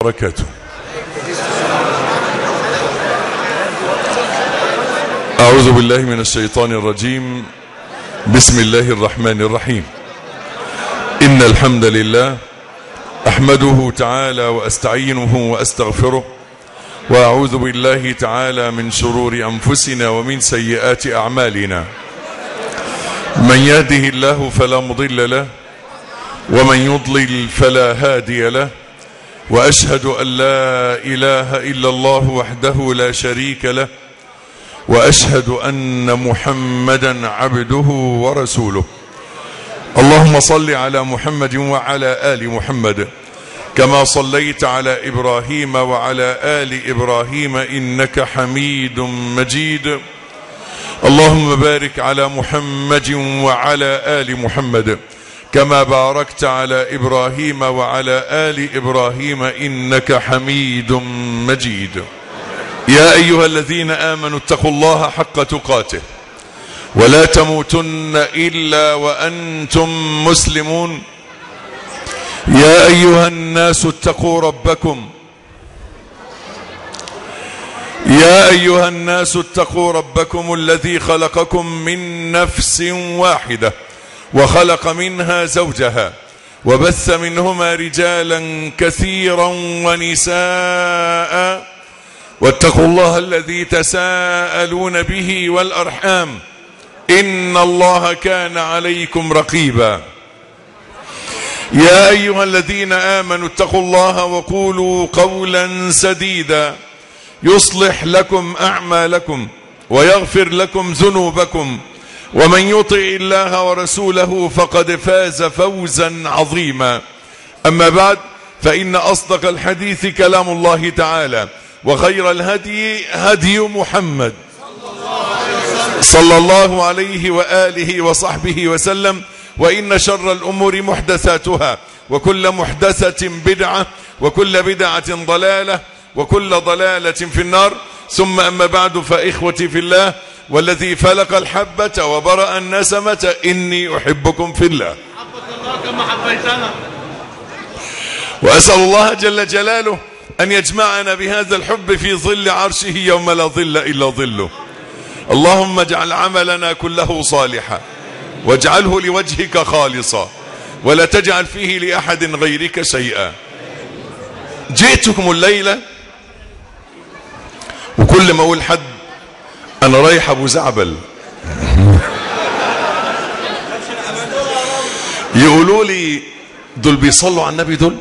وبركاته أعوذ بالله من الشيطان الرجيم بسم الله الرحمن الرحيم إن الحمد لله أحمده تعالى وأستعينه وأستغفره وأعوذ بالله تعالى من شرور أنفسنا ومن سيئات أعمالنا من يهده الله فلا مضل له ومن يضلل فلا هادي له وأشهد أن لا إله إلا الله وحده لا شريك له وأشهد أن محمدا عبده ورسوله اللهم صل على محمد وعلى آل محمد كما صليت على إبراهيم وعلى آل إبراهيم إنك حميد مجيد اللهم بارك على محمد وعلى آل محمد كما باركت على إبراهيم وعلى آل إبراهيم إنك حميد مجيد يا أيها الذين آمنوا اتقوا الله حق تقاته ولا تموتن إلا وأنتم مسلمون يا أيها الناس اتقوا ربكم يا أيها الناس اتقوا ربكم الذي خلقكم من نفس واحدة وخلق منها زوجها وبث منهما رجالا كثيرا ونساء واتقوا الله الذي تساءلون به والأرحام إن الله كان عليكم رقيبا يا أيها الذين آمنوا اتقوا الله وقولوا قولا سديدا يصلح لكم أعمالكم ويغفر لكم ذنوبكم ومن يطع الله ورسوله فقد فاز فوزا عظيما أما بعد فإن أصدق الحديث كلام الله تعالى وخير الهدي هدي محمد صلى الله عليه وآله وصحبه وسلم وإن شر الأمور محدثاتها وكل محدثة بدعة وكل بدعة ضلالة وكل ضلالة في النار ثم أما بعد فإخوتي في الله والذي فلق الحبة وبرأ النسمة إني أحبكم في الله كما حبيتنا وأسأل الله جل جلاله أن يجمعنا بهذا الحب في ظل عرشه يوم لا ظل إلا ظله اللهم اجعل عملنا كله صالحا واجعله لوجهك خالصا ولا تجعل فيه لأحد غيرك شيئا جئتكم الليلة وكل ما أقول حد أنا رايح أبو زعبل يقولوا لي دول بيصلوا على النبي دول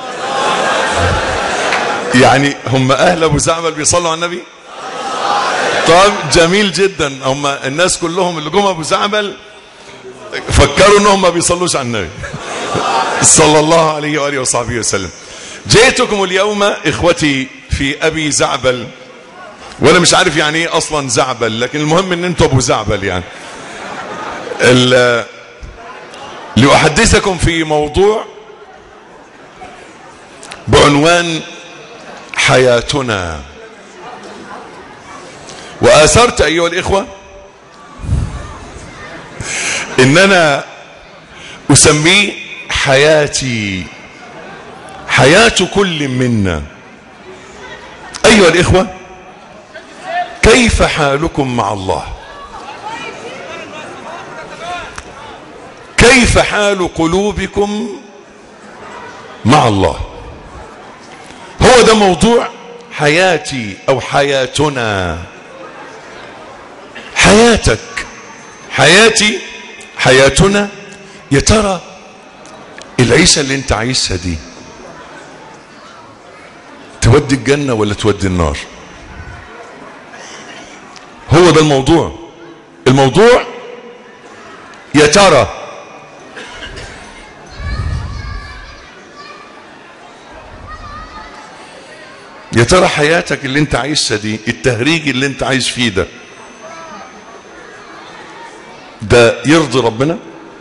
يعني هم أهل أبو زعبل بيصلوا على النبي طب جميل جدا هم الناس كلهم اللي جم أبو زعبل فكروا انهم ما بيصلوش على النبي صلى الله عليه وآله وصحبه وسلم جئتكم اليوم إخوتي في أبي زعبل وانا مش عارف يعني ايه اصلا زعبل لكن المهم ان انتوا ابو زعبل يعني ال- لأحدثكم في موضوع بعنوان حياتنا وآثرت أيها الإخوة إن أنا أسميه حياتي حياة كل منا أيها الإخوة كيف حالكم مع الله كيف حال قلوبكم مع الله هو ده موضوع حياتي او حياتنا حياتك حياتي حياتنا يا ترى العيشه اللي انت عايشها دي تودي الجنه ولا تودي النار هو ده الموضوع الموضوع يا ترى يا ترى حياتك اللي انت عايشها دي التهريج اللي انت عايش فيه ده ده يرضي ربنا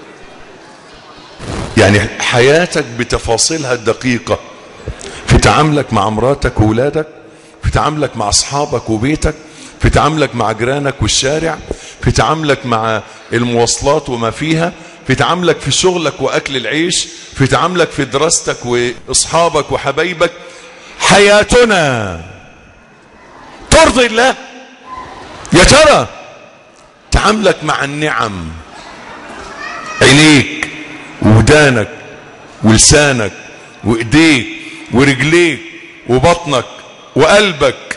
يعني حياتك بتفاصيلها الدقيقة في تعاملك مع مراتك وولادك في تعاملك مع اصحابك وبيتك في تعاملك مع جيرانك والشارع في تعاملك مع المواصلات وما فيها في تعاملك في شغلك واكل العيش في تعاملك في دراستك واصحابك وحبايبك حياتنا ترضي الله يا ترى تعاملك مع النعم عينيك ودانك ولسانك وايديك ورجليك وبطنك وقلبك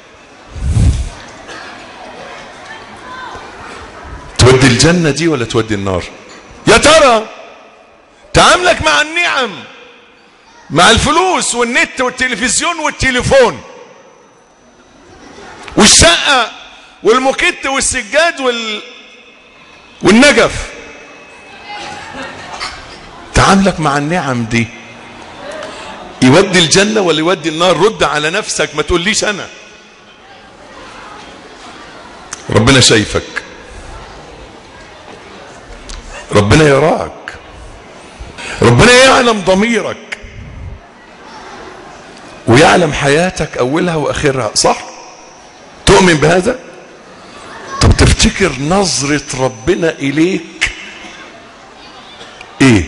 تودي الجنة دي ولا تودي النار يا ترى تعاملك مع النعم مع الفلوس والنت والتلفزيون والتليفون والشقة والموكيت والسجاد وال... والنجف تعاملك مع النعم دي يودي الجنة ولا يودي النار رد على نفسك ما تقوليش أنا ربنا شايفك ربنا يراك ربنا يعلم ضميرك ويعلم حياتك أولها وآخرها صح تؤمن بهذا طب تفتكر نظرة ربنا إليك إيه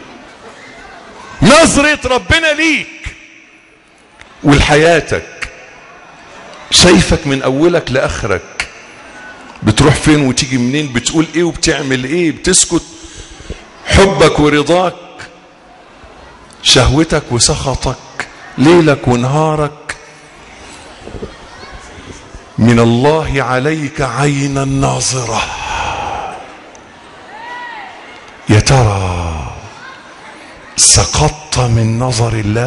نظرة ربنا ليك ولحياتك شايفك من أولك لآخرك بتروح فين وتيجي منين بتقول ايه وبتعمل ايه بتسكت حبك ورضاك شهوتك وسخطك ليلك ونهارك من الله عليك عين الناظرة يا ترى سقطت من نظر الله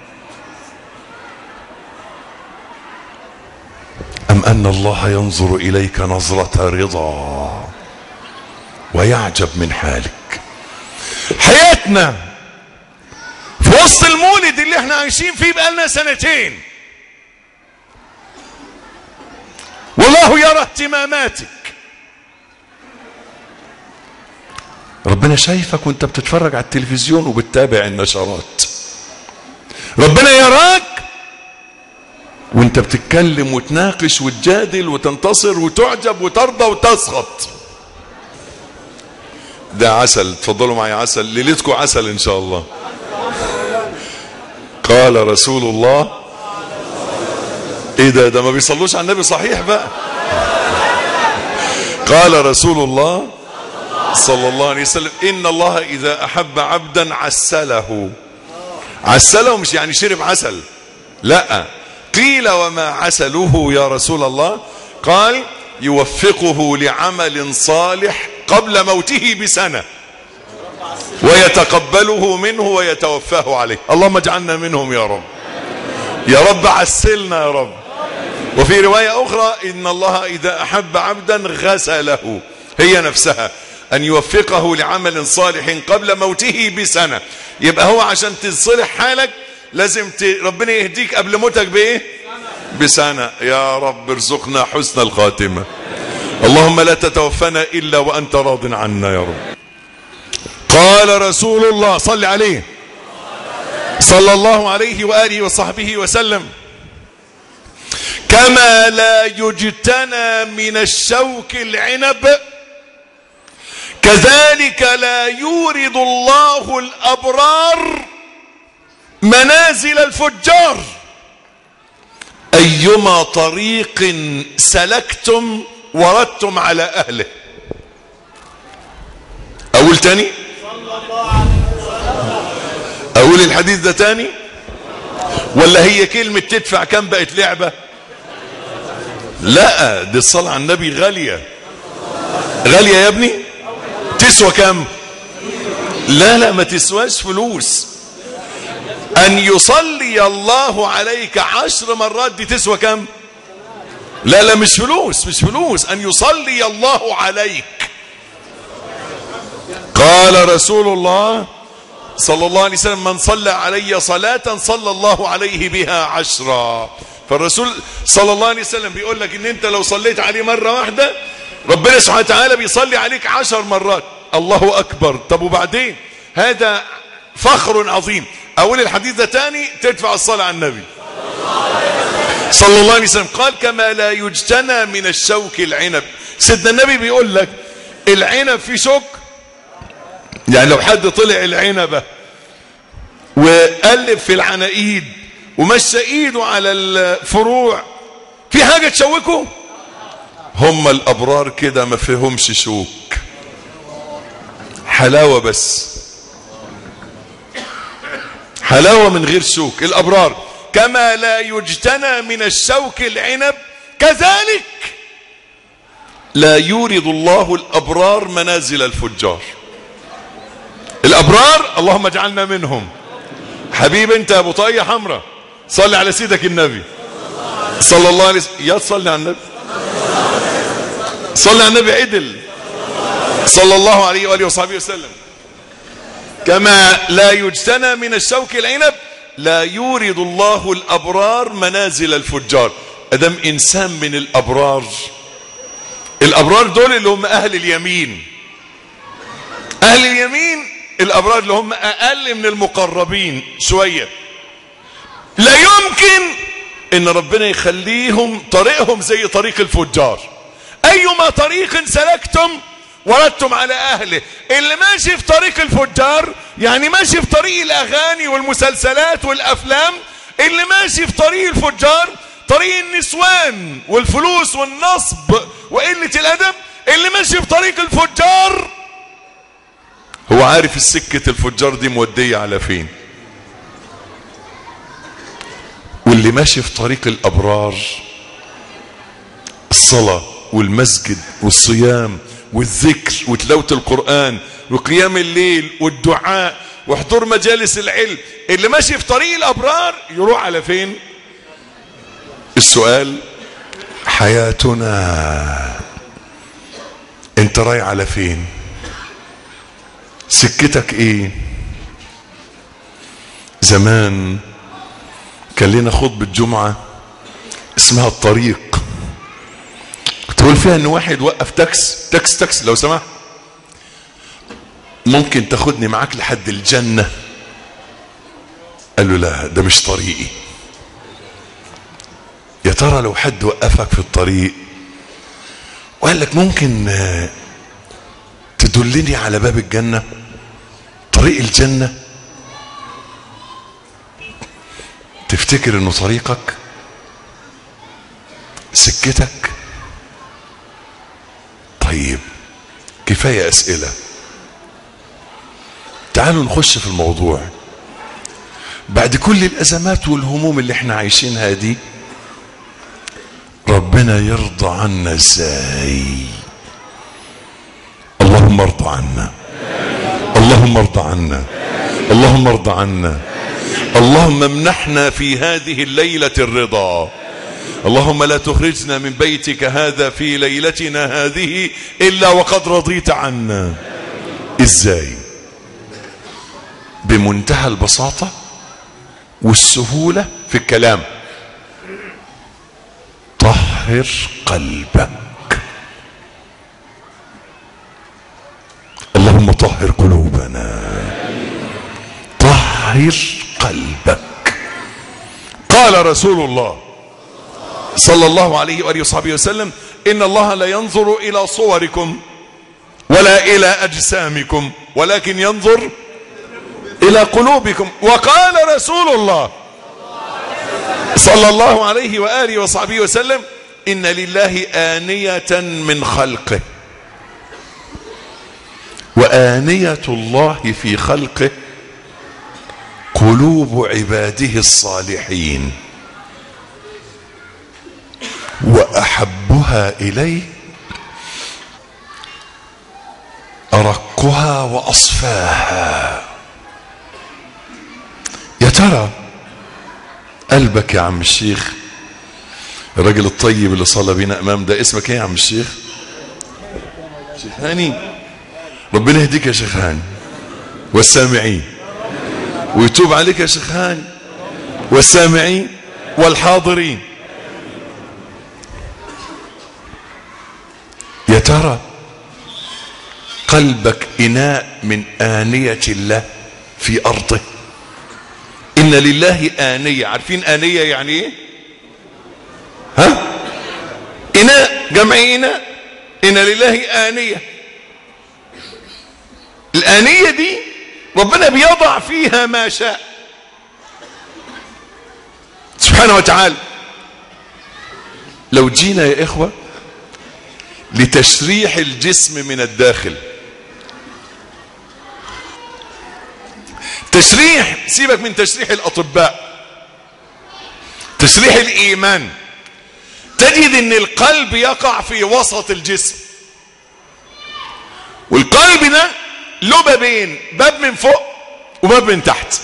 أم أن الله ينظر إليك نظرة رضا ويعجب من حالك حياتنا في وسط المولد اللي احنا عايشين فيه بقالنا سنتين والله يرى اهتماماتك ربنا شايفك وانت بتتفرج على التلفزيون وبتتابع النشرات ربنا يراك وانت بتتكلم وتناقش وتجادل وتنتصر وتعجب وترضى وتسخط ده عسل تفضلوا معي عسل ليلتكم عسل ان شاء الله قال رسول الله ايه ده ده ما بيصلوش على النبي صحيح بقى قال رسول الله صلى الله عليه وسلم ان الله اذا احب عبدا عسله عسله مش يعني شرب عسل لا قيل وما عسله يا رسول الله قال يوفقه لعمل صالح قبل موته بسنة ويتقبله منه ويتوفاه عليه اللهم اجعلنا منهم يا رب يا رب عسلنا يا رب وفي رواية أخرى إن الله إذا أحب عبدا غسله هي نفسها أن يوفقه لعمل صالح قبل موته بسنة يبقى هو عشان تصلح حالك لازم ت... ربنا يهديك قبل موتك بايه بسنة يا رب ارزقنا حسن الخاتمة اللهم لا تتوفنا إلا وأنت راض عنا يا رب قال رسول الله صل عليه صلى الله عليه وآله وصحبه وسلم كما لا يجتنى من الشوك العنب كذلك لا يورد الله الأبرار منازل الفجار أيما طريق سلكتم وردتم على أهله أقول تاني أقول الحديث ده تاني ولا هي كلمة تدفع كم بقت لعبة لا دي الصلاة على النبي غالية غالية يا ابني تسوى كم لا لا ما تسواش فلوس أن يصلي الله عليك عشر مرات دي تسوى كم لا لا مش فلوس مش فلوس أن يصلي الله عليك قال رسول الله صلى الله عليه وسلم من صلى علي صلاة صلى الله عليه بها عشرا فالرسول صلى الله عليه وسلم بيقول لك ان انت لو صليت عليه مرة واحدة ربنا سبحانه وتعالى بيصلي عليك عشر مرات الله اكبر طب وبعدين هذا فخر عظيم اقول الحديث ده تاني تدفع الصلاة على النبي صلى الله عليه وسلم قال كما لا يجتنى من الشوك العنب سيدنا النبي بيقول لك العنب في شوك يعني لو حد طلع العنبة وقلب في العناقيد ومشى ايده على الفروع في حاجة تشوكه هم الابرار كده ما فيهمش شوك حلاوة بس حلاوة من غير شوك الابرار كما لا يجتنى من الشوك العنب كذلك لا يورد الله الابرار منازل الفجار الابرار اللهم اجعلنا منهم حبيب انت يا ابو طاقية حمراء صلي على سيدك النبي صلى الله عليه وسلم يا تصلي على النبي صلي على النبي عدل صلى الله عليه واله وصحبه وسلم كما لا يجتنى من الشوك العنب لا يورد الله الابرار منازل الفجار ادم انسان من الابرار الابرار دول اللي هم اهل اليمين اهل اليمين الابرار اللي هم اقل من المقربين شويه لا يمكن ان ربنا يخليهم طريقهم زي طريق الفجار ايما طريق سلكتم وردتم على اهله اللي ماشي في طريق الفجار يعني ماشي في طريق الاغاني والمسلسلات والافلام اللي ماشي في طريق الفجار طريق النسوان والفلوس والنصب وقلة الادب اللي ماشي في طريق الفجار هو عارف السكة الفجار دي مودية على فين واللي ماشي في طريق الابرار الصلاة والمسجد والصيام والذكر وتلاوة القرآن وقيام الليل والدعاء وحضور مجالس العلم اللي ماشي في طريق الابرار يروح على فين السؤال حياتنا انت رايح على فين سكتك ايه زمان كان لنا خطبة جمعة اسمها الطريق تقول فيها ان واحد وقف تاكس تاكس تاكس لو سمحت ممكن تاخدني معاك لحد الجنة قال له لا ده مش طريقي يا ترى لو حد وقفك في الطريق وقال لك ممكن آه، تدلني على باب الجنة طريق الجنة تفتكر انه طريقك سكتك طيب كفاية اسئلة تعالوا نخش في الموضوع بعد كل الازمات والهموم اللي احنا عايشينها دي ربنا يرضى عنا ازاي اللهم ارضى عنا اللهم ارضى عنا اللهم ارضى عنا اللهم امنحنا في هذه الليلة الرضا اللهم لا تخرجنا من بيتك هذا في ليلتنا هذه إلا وقد رضيت عنا إزاي بمنتهى البساطة والسهولة في الكلام طهر قلبك اللهم طهر قلوبنا طهر قلبك قال رسول الله صلى الله عليه وآله وصحبه وسلم إن الله لا ينظر إلى صوركم ولا إلى أجسامكم ولكن ينظر إلى قلوبكم وقال رسول الله صلى الله عليه وآله وصحبه وسلم إن لله آنية من خلقه وآنية الله في خلقه قلوب عباده الصالحين وأحبها إليه أرقها وأصفاها يا ترى قلبك يا عم الشيخ الراجل الطيب اللي صلى بينا امام ده اسمك ايه يا عم الشيخ شيخ هاني ربنا يهديك يا شيخ هاني والسامعين ويتوب عليك يا شيخ هاني والسامعين والحاضرين يا ترى قلبك إناء من آنية الله في أرضه إن لله آنية عارفين آنية يعني إيه ها إناء جمع إناء إن لله آنية الآنية دي ربنا بيضع فيها ما شاء سبحانه وتعالى لو جينا يا إخوة لتشريح الجسم من الداخل تشريح سيبك من تشريح الأطباء تشريح الإيمان تجد ان القلب يقع في وسط الجسم والقلب ده له بابين باب من فوق وباب من تحت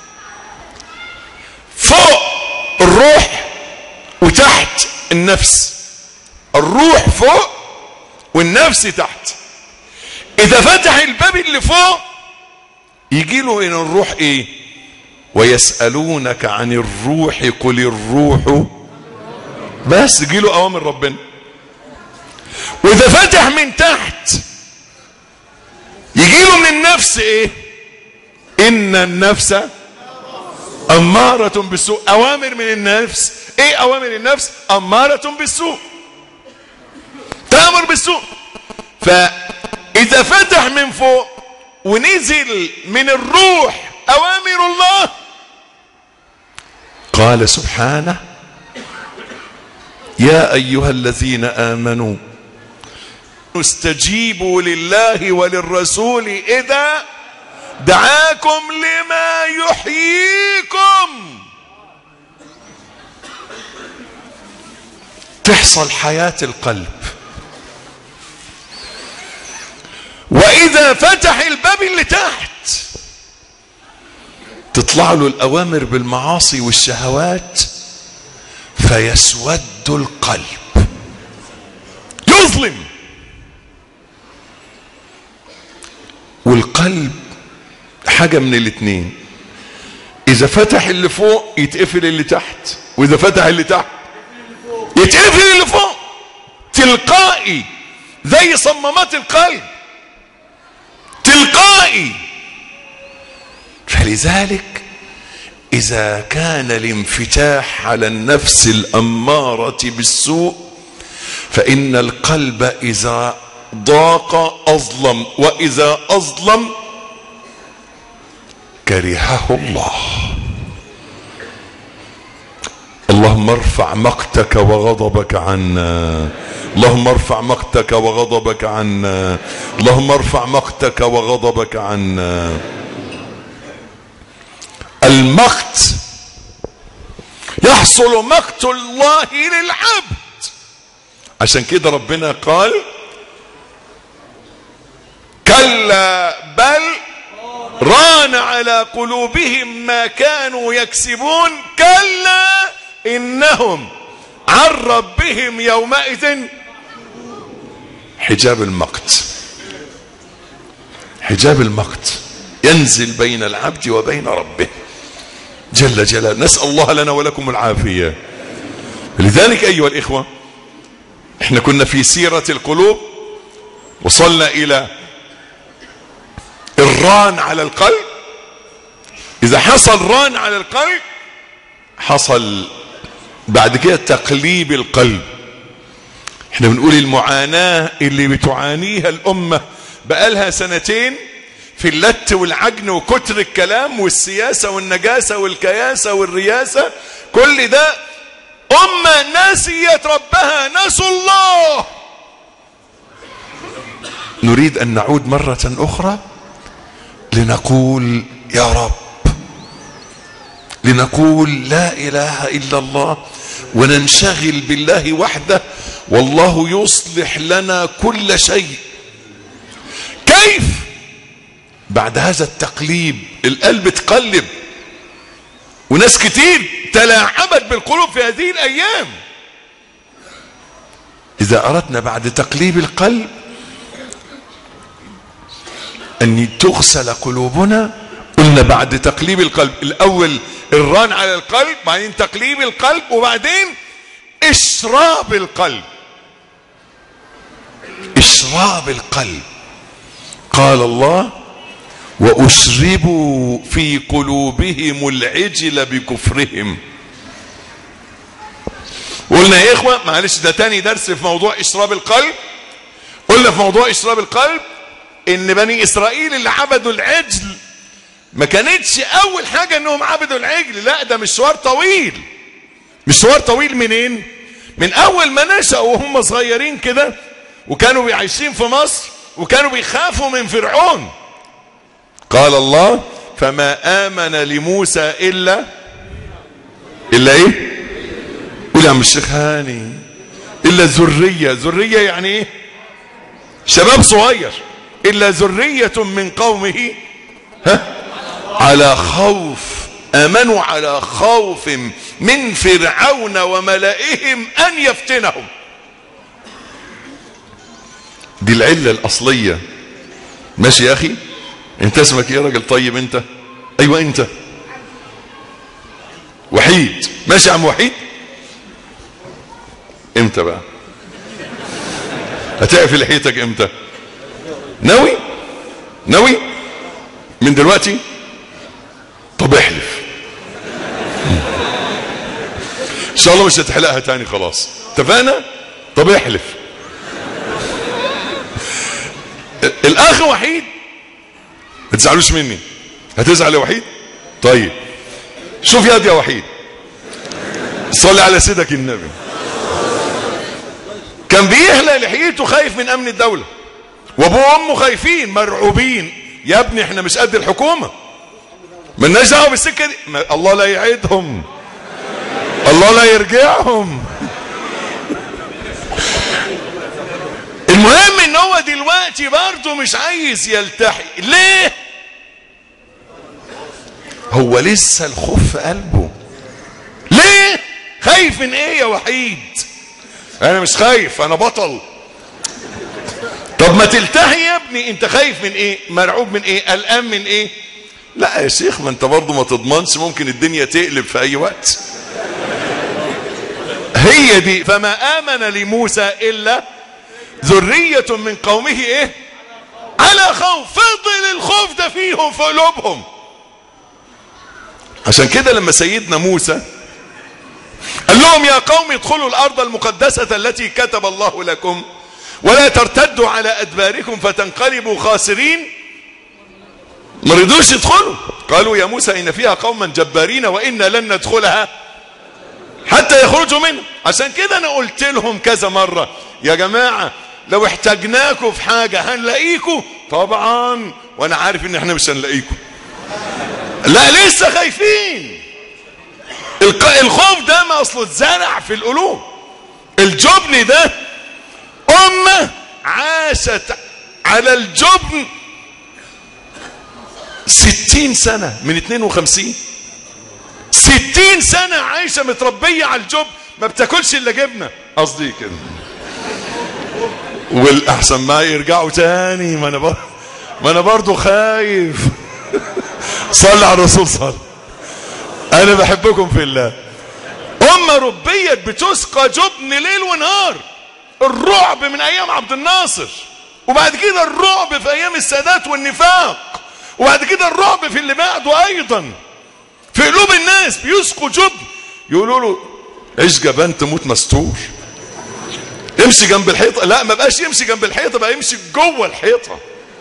فوق الروح وتحت النفس الروح فوق والنفس تحت اذا فتح الباب اللي فوق يجي له ان الروح ايه ويسألونك عن الروح قل الروح بس يجي له اوامر ربنا واذا فتح من تحت يجي له من النفس ايه ان النفس امارة بالسوء اوامر من النفس ايه اوامر النفس امارة بالسوء تامر بالسوء فاذا فتح من فوق ونزل من الروح اوامر الله قال سبحانه يا ايها الذين امنوا استجيبوا لله وللرسول اذا دعاكم لما يحييكم تحصل حياة القلب واذا فتح الباب اللي تحت تطلع له الاوامر بالمعاصي والشهوات فيسود القلب يظلم والقلب حاجة من الاتنين اذا فتح اللي فوق يتقفل اللي تحت واذا فتح اللي تحت يتقفل اللي فوق تلقائي زي صمامات القلب تلقائي فلذلك إذا كان الانفتاح على النفس الأمارة بالسوء فإن القلب إذا ضاق أظلم وإذا أظلم كرهه الله اللهم ارفع مقتك وغضبك عنا اللهم ارفع مقتك وغضبك عنا اللهم ارفع مقتك وغضبك عنا المقت يحصل مقت الله للعبد عشان كده ربنا قال كلا بل ران على قلوبهم ما كانوا يكسبون كلا انهم عن ربهم يومئذ حجاب المقت حجاب المقت ينزل بين العبد وبين ربه جل جلاله نسأل الله لنا ولكم العافية لذلك أيها الإخوة احنا كنا في سيرة القلوب وصلنا إلى الران على القلب إذا حصل ران على القلب حصل بعد كده تقليب القلب احنا بنقول المعاناة اللي بتعانيها الأمة بقالها سنتين في اللت والعجن وكتر الكلام والسياسة والنجاسة والكياسة والرياسة كل ده أمة نسيت ربها نسوا الله نريد أن نعود مرة أخرى لنقول يا رب لنقول لا إله إلا الله وننشغل بالله وحده والله يصلح لنا كل شيء كيف بعد هذا التقليب القلب تقلب وناس كتير تلاعبت بالقلوب في هذه الايام اذا اردنا بعد تقليب القلب ان تغسل قلوبنا قلنا بعد تقليب القلب الاول الران على القلب بعدين تقليب القلب وبعدين اشراب القلب اشراب القلب قال الله واشربوا في قلوبهم العجل بكفرهم قلنا يا اخوة معلش ده تاني درس في موضوع اشراب القلب قلنا في موضوع اشراب القلب ان بني اسرائيل اللي عبدوا العجل ما كانتش اول حاجة انهم عبدوا العجل لا ده مشوار طويل مشوار طويل منين من اول ما نشأوا وهم صغيرين كده وكانوا عايشين في مصر وكانوا بيخافوا من فرعون قال الله فما آمن لموسى إلا إلا إيه قول يا عم الشيخ هاني إلا ذرية ذرية يعني إيه شباب صغير إلا ذرية من قومه ها على خوف آمنوا على خوف من فرعون وملئهم أن يفتنهم دي العلة الأصلية ماشي يا أخي انت اسمك ايه راجل طيب انت ايوه انت وحيد ماشي يا عم وحيد امتى بقى هتعرف لحيتك امتى ناوي ناوي من دلوقتي طب احلف ان شاء الله مش هتحلقها تاني خلاص اتفقنا طب احلف الاخ وحيد ما تزعلوش مني هتزعل يا وحيد طيب شوف يا يا وحيد صلي على سيدك النبي كان بيحلق لحيته خايف من امن الدولة وابوه وامه خايفين مرعوبين يا ابني احنا مش قد الحكومة مالناش دعوه بالسكه دي ما الله لا يعيدهم الله لا يرجعهم المهم ان هو دلوقتي برضه مش عايز يلتحي ليه هو لسه الخوف في قلبه ليه خايف من ايه يا وحيد انا مش خايف انا بطل طب ما تلتحي يا ابني انت خايف من ايه مرعوب من ايه قلقان من ايه لا يا شيخ ما انت برضه ما تضمنش ممكن الدنيا تقلب في اي وقت هي دي فما امن لموسى الا ذرية من قومه ايه على خوف فضل الخوف ده فيهم في قلوبهم عشان كده لما سيدنا موسى قال لهم يا قوم ادخلوا الارض المقدسة التي كتب الله لكم ولا ترتدوا على ادباركم فتنقلبوا خاسرين ما رضوش يدخلوا قالوا يا موسى ان فيها قوما جبارين وانا لن ندخلها حتى يخرجوا منه عشان كده انا قلت لهم كذا مرة يا جماعة لو احتاجناكم في حاجة هنلاقيكم طبعا وانا عارف ان احنا مش هنلاقيكم لا لسه خايفين الخوف ده ما اصله اتزرع في القلوب الجبن ده امة عاشت على الجبن ستين سنة من اتنين وخمسين ستين سنة عايشة متربية على الجبن ما بتاكلش الا جبنة قصدي كده والاحسن ما يرجعوا تاني ما انا برضه ما انا برضه خايف صلي على الرسول صلى انا بحبكم في الله امه ربيت بتسقى جبن ليل ونهار الرعب من ايام عبد الناصر وبعد كده الرعب في ايام السادات والنفاق وبعد كده الرعب في اللي بعده ايضا في قلوب الناس بيسقوا جبن يقولوا له عيش جبان تموت مستور امشي جنب الحيطه لا ما بقاش يمشي جنب الحيطه بقى يمشي جوه الحيطه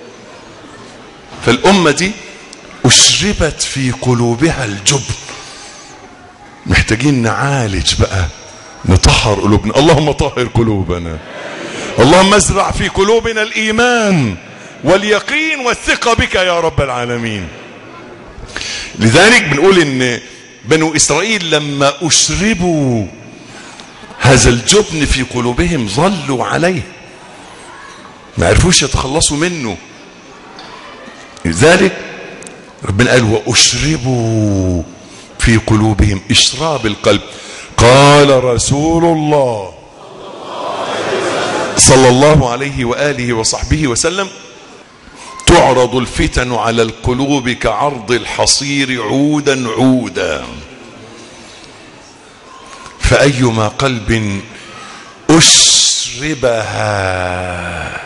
فالامه دي اشربت في قلوبها الجبن محتاجين نعالج بقى نطهر قلوبنا اللهم طهر قلوبنا اللهم ازرع في قلوبنا الايمان واليقين والثقه بك يا رب العالمين لذلك بنقول ان بنو اسرائيل لما اشربوا هذا الجبن في قلوبهم ظلوا عليه ما عرفوش يتخلصوا منه لذلك ربنا قال واشربوا في قلوبهم اشراب القلب قال رسول الله صلى الله عليه واله وصحبه وسلم تعرض الفتن على القلوب كعرض الحصير عودا عودا فأيما قلب أشربها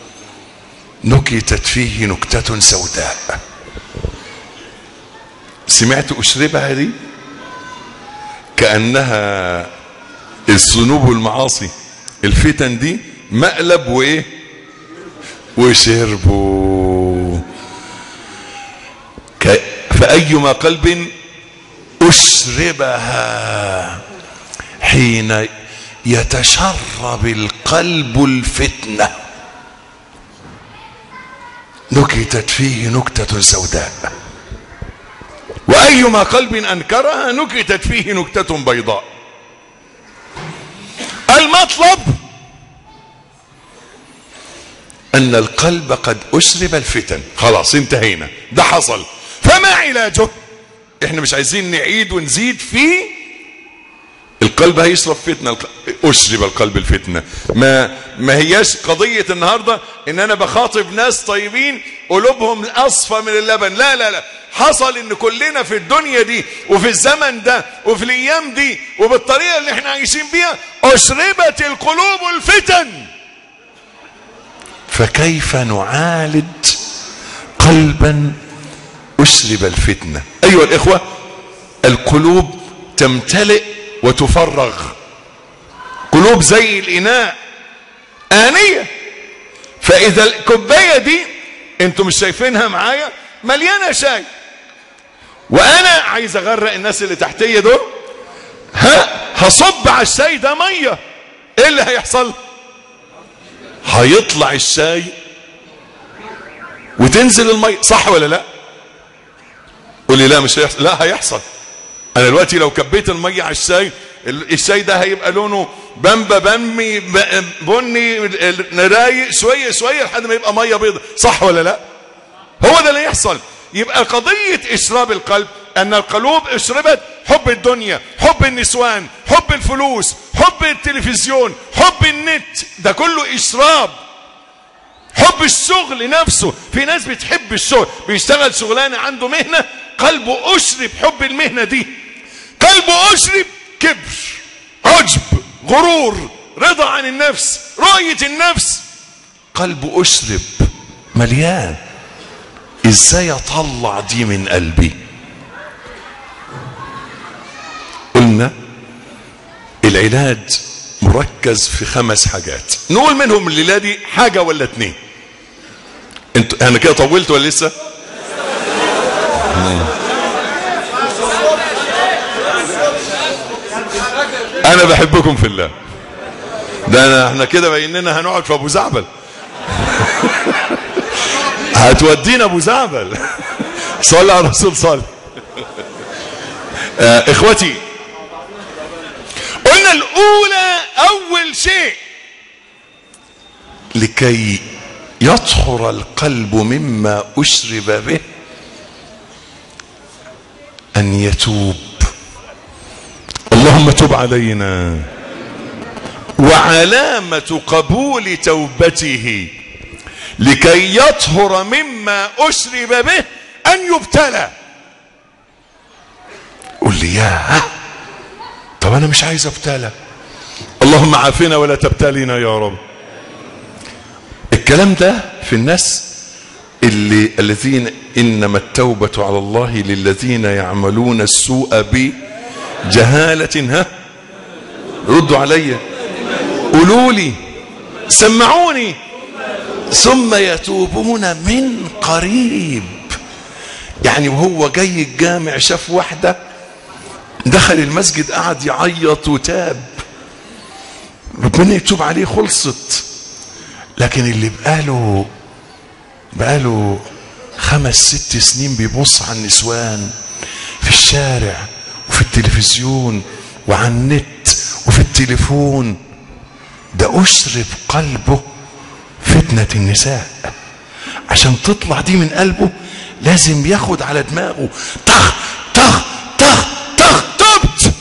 نكتت فيه نكتة سوداء سمعت أشربها دي كأنها الذنوب والمعاصي الفتن دي مقلب وإيه وشربوا فأيما قلب أشربها حين يتشرب القلب الفتنة نكتت فيه نكتة سوداء وأيما قلب أنكرها نكتت فيه نكتة بيضاء المطلب أن القلب قد أشرب الفتن خلاص انتهينا ده حصل فما علاجه احنا مش عايزين نعيد ونزيد فيه القلب هيشرب فتنة أشرب القلب الفتنة ما ما هياش قضية النهاردة إن أنا بخاطب ناس طيبين قلوبهم أصفى من اللبن لا لا لا حصل إن كلنا في الدنيا دي وفي الزمن ده وفي الأيام دي وبالطريقة اللي احنا عايشين بيها أشربت القلوب الفتن فكيف نعالج قلبا أشرب الفتنة أيها الإخوة القلوب تمتلئ وتفرغ قلوب زي الإناء آنية فإذا الكوباية دي انتوا مش شايفينها معايا مليانة شاي وأنا عايز أغرق الناس اللي تحتية دول ها هصب على الشاي ده مية ايه اللي هيحصل هيطلع الشاي وتنزل المية صح ولا لا قول لي لا مش هيحصل لا هيحصل انا دلوقتي لو كبيت الميه على الشاي الشاي ده هيبقى لونه بامبا بني بني رايق شويه شويه لحد ما يبقى ميه بيضاء صح ولا لا هو ده اللي يحصل يبقى قضيه اشراب القلب ان القلوب اشربت حب الدنيا حب النسوان حب الفلوس حب التلفزيون حب النت ده كله اشراب حب الشغل نفسه في ناس بتحب الشغل بيشتغل شغلانه عنده مهنه قلبه اشرب حب المهنه دي قلبه اشرب كبر عجب غرور رضا عن النفس رؤيه النفس قلبه اشرب مليان ازاي اطلع دي من قلبي قلنا العلاج مركز في خمس حاجات نقول منهم الليله دي حاجه ولا اتنين انتوا انا كده طولت ولا لسه انا بحبكم في الله ده أنا احنا كده بيننا هنقعد في ابو زعبل هتودينا ابو زعبل صلى على الرسول صلى آه اخوتي قلنا الاولى اول شيء لكي يطهر القلب مما اشرب به ان يتوب اللهم تب علينا وعلامة قبول توبته لكي يطهر مما أشرب به أن يبتلى قل لي يا طب أنا مش عايز أبتلى اللهم عافنا ولا تبتلينا يا رب الكلام ده في الناس اللي الذين إنما التوبة على الله للذين يعملون السوء بجهالة ها ردوا علي قولوا لي سمعوني ثم يتوبون من قريب يعني وهو جاي الجامع شاف واحدة دخل المسجد قعد يعيط وتاب ربنا يتوب عليه خلصت لكن اللي بقاله بقاله خمس ست سنين بيبص على النسوان في الشارع وفي التلفزيون وعلى النت وفي التليفون ده أشرب قلبه فتنة النساء عشان تطلع دي من قلبه لازم ياخد على دماغه طخ طخ طخ طخ تبت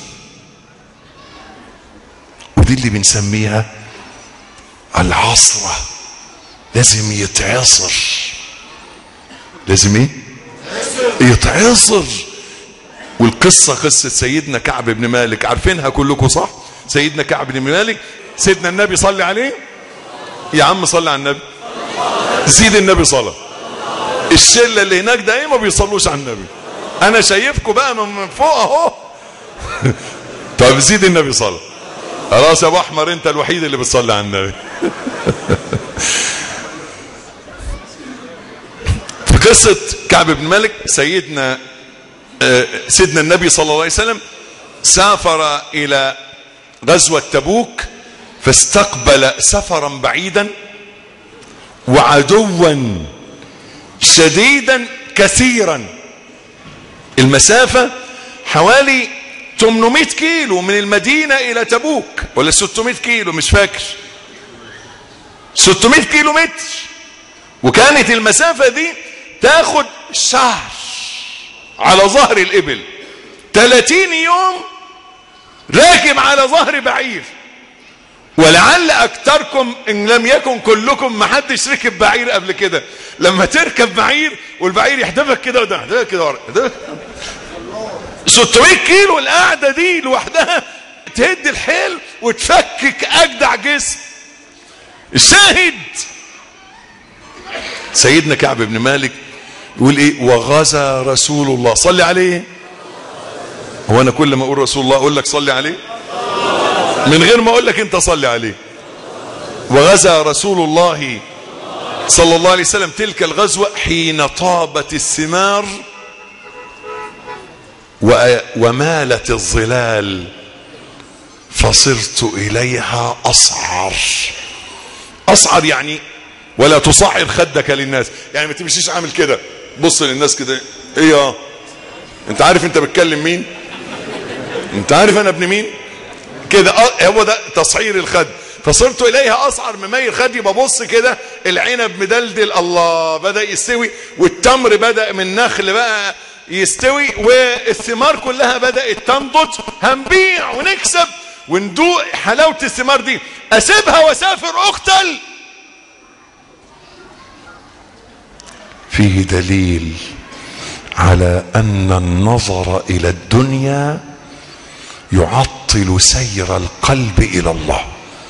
ودي اللي بنسميها العصرة لازم يتعصر لازم ايه يتعصر والقصة قصة سيدنا كعب بن مالك عارفينها كلكم صح سيدنا كعب بن مالك سيدنا النبي صلي عليه يا عم صلي على النبي زيد النبي صلاة الشلة اللي هناك ده ايه ما بيصلوش على النبي انا شايفكم بقى من فوق اهو طب زيد النبي صلاة خلاص يا ابو احمر انت الوحيد اللي بتصلي على النبي في قصة كعب بن مالك سيدنا سيدنا النبي صلى الله عليه وسلم سافر الى غزوة تبوك فاستقبل سفرا بعيدا وعدوا شديدا كثيرا المسافة حوالي 800 كيلو من المدينة إلى تبوك ولا 600 كيلو مش فاكر 600 كيلو متر وكانت المسافة دي تاخد شهر على ظهر الإبل 30 يوم راكب على ظهر بعير ولعل اكتركم ان لم يكن كلكم ما حدش ركب بعير قبل كده لما تركب بعير والبعير يحدفك كده وده يحدفك كده ورا يحدفك 600 كيلو القعده دي لوحدها تهد الحيل وتفكك اجدع جسم الشاهد سيدنا كعب بن مالك يقول ايه وغزا رسول الله صلي عليه هو انا كل ما اقول رسول الله اقول لك صلي عليه من غير ما اقول لك انت صلي عليه وغزا رسول الله صلى الله عليه وسلم تلك الغزوة حين طابت الثمار ومالت الظلال فصرت إليها أصعر أصعر يعني ولا تصعر خدك للناس يعني ما تمشيش عامل كده بص للناس كده ايه يا انت عارف انت بتكلم مين انت عارف انا ابن مين كده هو ده تصعير الخد فصرت اليها اصعر مميل خدي ببص كده العنب مدلدل الله بدا يستوي والتمر بدا من نخل بقى يستوي والثمار كلها بدات تنضج هنبيع ونكسب وندوق حلاوه الثمار دي اسيبها واسافر اقتل فيه دليل على ان النظر الى الدنيا يعطل سير القلب الى الله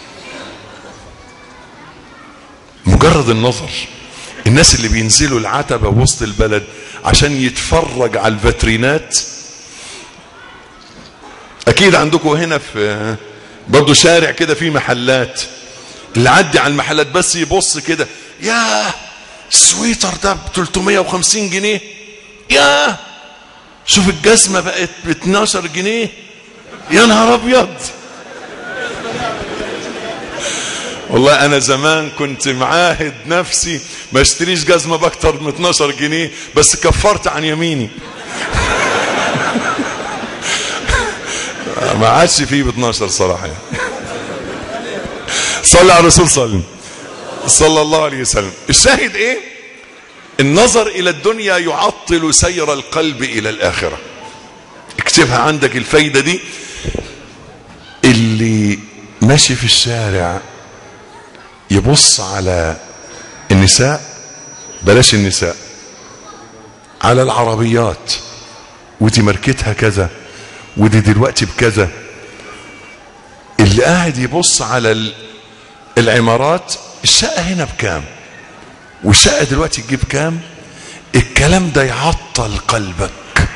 مجرد النظر الناس اللي بينزلوا العتبة وسط البلد عشان يتفرج على الفاترينات اكيد عندكم هنا في برضه شارع كده فيه محلات اللي عدي على المحلات بس يبص كده يا السويتر ده ب 350 جنيه يا شوف الجزمة بقت ب 12 جنيه يا نهار ابيض والله انا زمان كنت معاهد نفسي ما اشتريش جزمه باكتر من 12 جنيه بس كفرت عن يميني ما عادش فيه ب 12 صراحه يعني. صلى على الرسول صلى صلى الله عليه وسلم الشاهد ايه النظر الى الدنيا يعطل سير القلب الى الاخره اكتبها عندك الفايده دي اللي ماشي في الشارع يبص على النساء بلاش النساء على العربيات ودي ماركتها كذا ودي دلوقتي بكذا اللي قاعد يبص على العمارات الشقة هنا بكام والشقة دلوقتي تجيب كام الكلام ده يعطل قلبك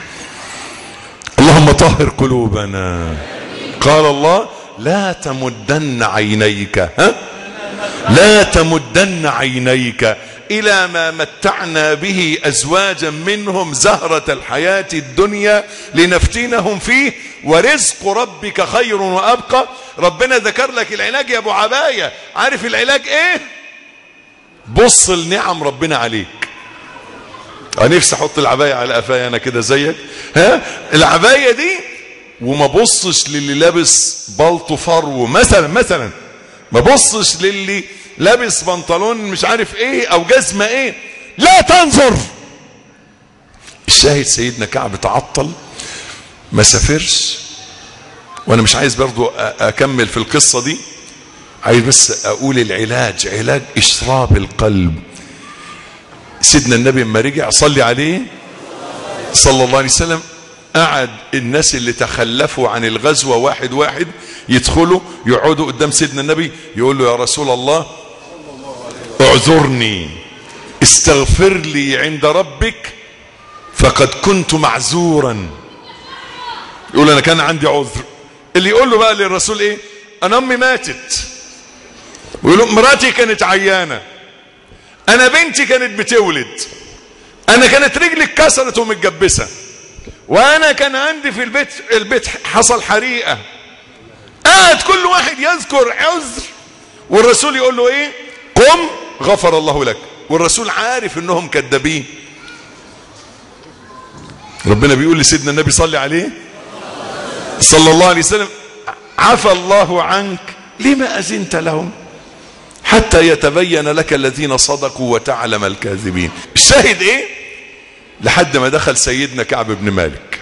اللهم طهر قلوبنا قال الله لا تمدن عينيك ها لا تمدن عينيك الى ما متعنا به ازواجا منهم زهرة الحياة الدنيا لنفتنهم فيه ورزق ربك خير وابقى ربنا ذكر لك العلاج يا ابو عباية عارف العلاج ايه بص لنعم ربنا عليك انا نفسي احط العباية على قفايا انا كده زيك ها العباية دي وما بصش للي لابس بلطو فرو مثلا مثلا ما بصش للي لابس بنطلون مش عارف ايه او جزمة ايه لا تنظر الشاهد سيدنا كعب تعطل ما سافرش وانا مش عايز برضو اكمل في القصة دي عايز بس اقول العلاج علاج اشراب القلب سيدنا النبي لما رجع صلي عليه صلى الله عليه وسلم قعد الناس اللي تخلفوا عن الغزوة واحد واحد يدخلوا يقعدوا قدام سيدنا النبي يقول له يا رسول الله اعذرني استغفر لي عند ربك فقد كنت معذورا يقول انا كان عندي عذر اللي يقول له بقى للرسول ايه انا امي ماتت ويقول له مراتي كانت عيانة انا بنتي كانت بتولد انا كانت رجلي اتكسرت ومتجبسه وانا كان عندي في البيت البيت حصل حريقه قاعد كل واحد يذكر عذر والرسول يقول له ايه قم غفر الله لك والرسول عارف انهم كذابين ربنا بيقول لسيدنا النبي صلي عليه صلى الله عليه وسلم عفى الله عنك لما أزنت لهم حتى يتبين لك الذين صدقوا وتعلم الكاذبين الشاهد ايه لحد ما دخل سيدنا كعب بن مالك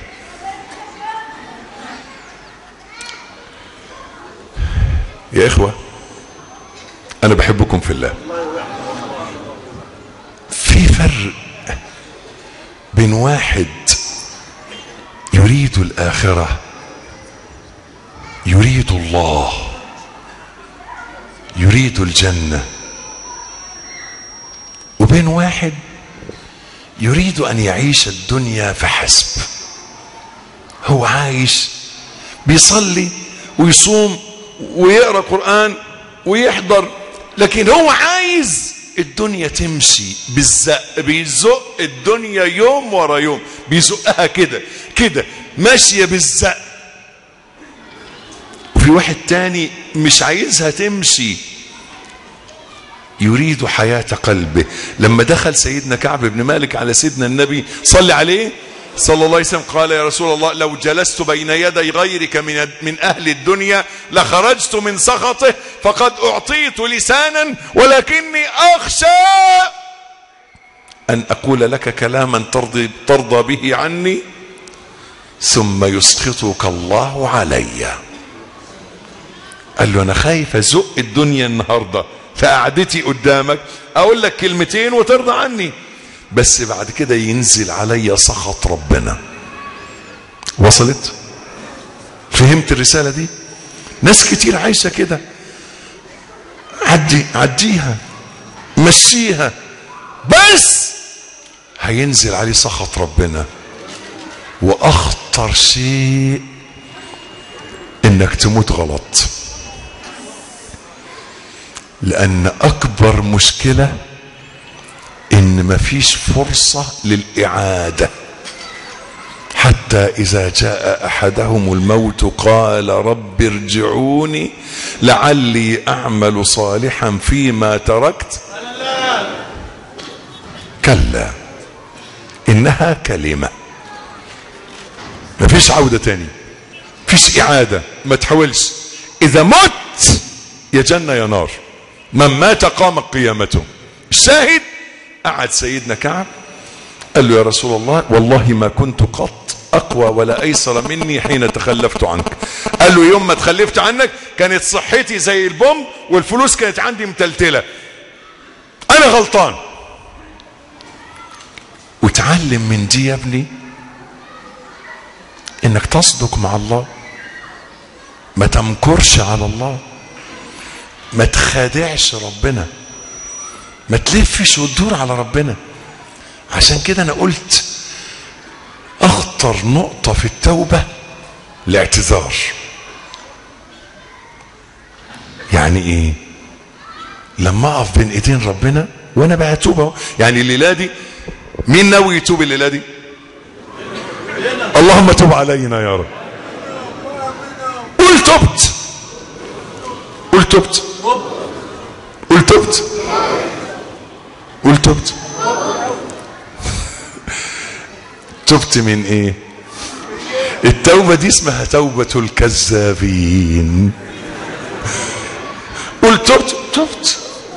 يا إخوة أنا بحبكم في الله في فرق بين واحد يريد الآخرة يريد الله يريد الجنة وبين واحد يريد أن يعيش الدنيا فحسب هو عايش بيصلي ويصوم ويقرأ قرآن ويحضر لكن هو عايز الدنيا تمشي بالزق بيزق الدنيا يوم ورا يوم بيزقها كده كده ماشية بالزق وفي واحد تاني مش عايزها تمشي يريد حياة قلبه لما دخل سيدنا كعب بن مالك على سيدنا النبي صلى عليه صلى الله عليه وسلم قال يا رسول الله لو جلست بين يدي غيرك من من أهل الدنيا لخرجت من سخطه فقد أعطيت لسانا ولكني أخشى أن أقول لك كلاما ترضي, ترضى به عني ثم يسخطك الله علي قال له أنا خايف أزق الدنيا النهاردة في قعدتي قدامك أقول لك كلمتين وترضى عني بس بعد كده ينزل علي سخط ربنا وصلت فهمت الرسالة دي ناس كتير عايشة كده عدي عديها مشيها بس هينزل عليه سخط ربنا واخطر شيء انك تموت غلط لان اكبر مشكله ان مفيش فرصة للاعادة حتى اذا جاء احدهم الموت قال رب ارجعوني لعلي اعمل صالحا فيما تركت كلا انها كلمة مفيش عودة تاني مفيش اعادة ما تحاولش اذا مت يا جنة يا نار من مات قامت قيامته الشاهد قعد سيدنا كعب قال له يا رسول الله والله ما كنت قط اقوى ولا ايسر مني حين تخلفت عنك قال له يوم ما تخلفت عنك كانت صحتي زي البوم والفلوس كانت عندي متلتله انا غلطان وتعلم من دي يا ابني انك تصدق مع الله ما تمكرش على الله ما تخادعش ربنا ما تلفش وتدور على ربنا عشان كده انا قلت اخطر نقطة في التوبة الاعتذار يعني ايه لما اقف بين ايدين ربنا وانا بقى اتوب اهو يعني الليله دي مين ناوي يتوب الليله دي اللهم تب علينا يا رب قول تبت قول تبت قول تبت قول تبت تبت من ايه التوبة دي اسمها توبة الكذابين قول تبت تبت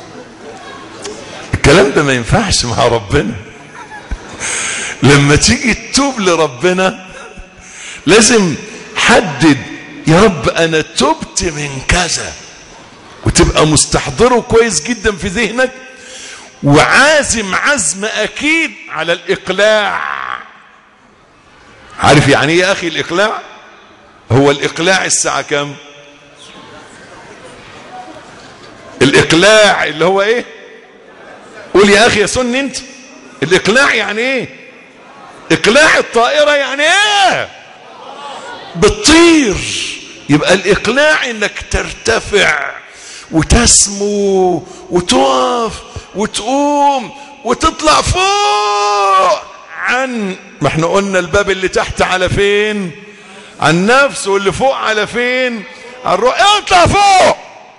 الكلام ده ما ينفعش مع ربنا لما تيجي تتوب لربنا لازم حدد يا رب انا تبت من كذا وتبقى مستحضره كويس جدا في ذهنك وعازم عزم اكيد على الاقلاع عارف يعني ايه يا اخي الاقلاع هو الاقلاع الساعة كام الاقلاع اللي هو ايه قول يا اخي يا سن انت الاقلاع يعني ايه اقلاع الطائرة يعني ايه بتطير يبقى الاقلاع انك ترتفع وتسمو وتقف وتقوم وتطلع فوق عن ما احنا قلنا الباب اللي تحت على فين عن نفس واللي فوق على فين هنروح اطلع فوق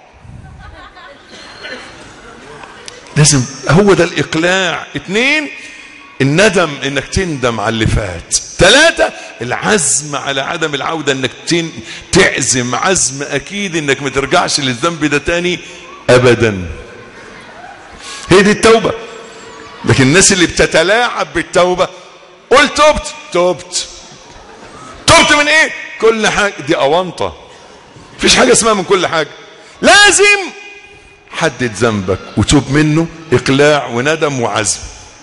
لازم هو ده الاقلاع اتنين الندم انك تندم على اللي فات ثلاثة العزم على عدم العودة انك تن... تعزم عزم اكيد انك ما ترجعش للذنب ده تاني ابدا هي دي التوبة لكن الناس اللي بتتلاعب بالتوبة قول تبت تبت تبت من ايه كل حاجة دي اونطة مفيش حاجة اسمها من كل حاجة لازم حدد ذنبك وتوب منه اقلاع وندم وعزم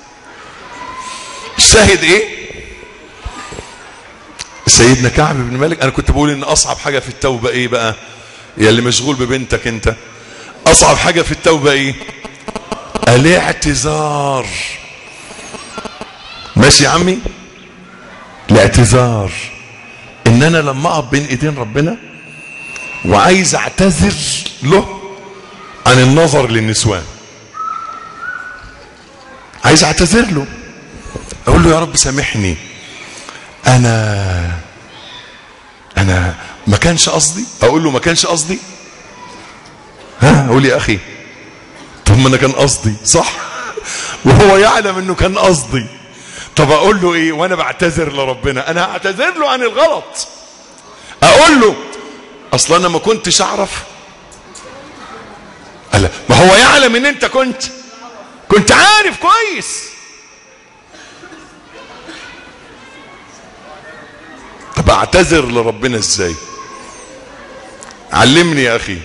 الشاهد ايه سيدنا كعب بن مالك انا كنت بقول ان اصعب حاجة في التوبة ايه بقى يا اللي مشغول ببنتك انت اصعب حاجة في التوبة ايه الاعتذار ماشي يا عمي الاعتذار ان انا لما اقف بين ايدين ربنا وعايز اعتذر له عن النظر للنسوان عايز اعتذر له اقول له يا رب سامحني انا انا ما كانش قصدي اقول له ما كانش قصدي ها اقول يا اخي طب ما انا كان قصدي صح وهو يعلم انه كان قصدي طب اقول له ايه وانا بعتذر لربنا انا هعتذر له عن الغلط اقول له اصلا انا ما كنتش اعرف قال ما هو يعلم ان انت كنت كنت عارف كويس طب اعتذر لربنا ازاي علمني يا اخي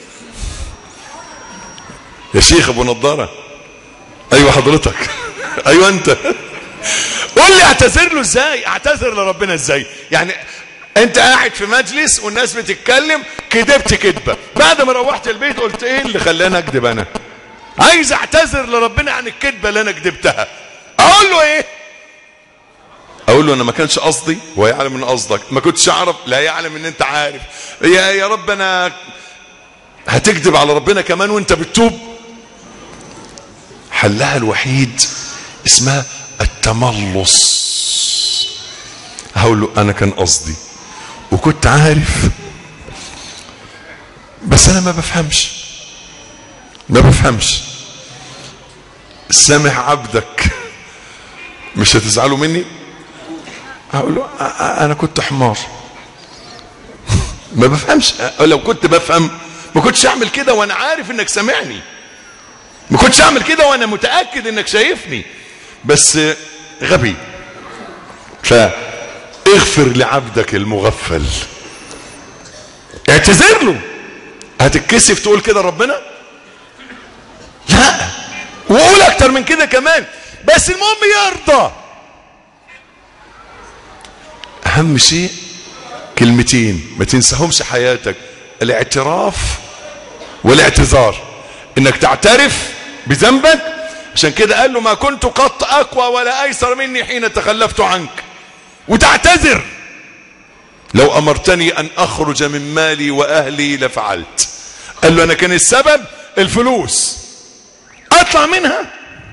يا شيخ ابو نضاره ايوه حضرتك ايوه انت قول لي اعتذر له ازاي اعتذر لربنا ازاي يعني انت قاعد في مجلس والناس بتتكلم كذبت كذبه بعد ما روحت البيت قلت ايه اللي خلاني اكذب انا عايز اعتذر لربنا عن الكذبه اللي انا كذبتها اقول له ايه اقول له انا ما كانش قصدي هو يعلم ان قصدك ما كنتش اعرف لا يعلم ان انت عارف يا يا رب انا هتكذب على ربنا كمان وانت بتتوب حلها الوحيد اسمها التملص هقول له انا كان قصدي وكنت عارف بس انا ما بفهمش ما بفهمش سامح عبدك مش هتزعلوا مني هقول له انا كنت حمار ما بفهمش لو كنت بفهم ما كنتش اعمل كده وانا عارف انك سامعني ما كنتش اعمل كده وانا متاكد انك شايفني بس غبي فاغفر لعبدك المغفل اعتذر له هتتكسف تقول كده ربنا لا وقول اكتر من كده كمان بس المهم يرضى اهم شيء كلمتين ما تنساهمش حياتك الاعتراف والاعتذار انك تعترف بذنبك عشان كده قال له ما كنت قط اقوى ولا ايسر مني حين تخلفت عنك وتعتذر لو امرتني ان اخرج من مالي واهلي لفعلت قال له انا كان السبب الفلوس اطلع منها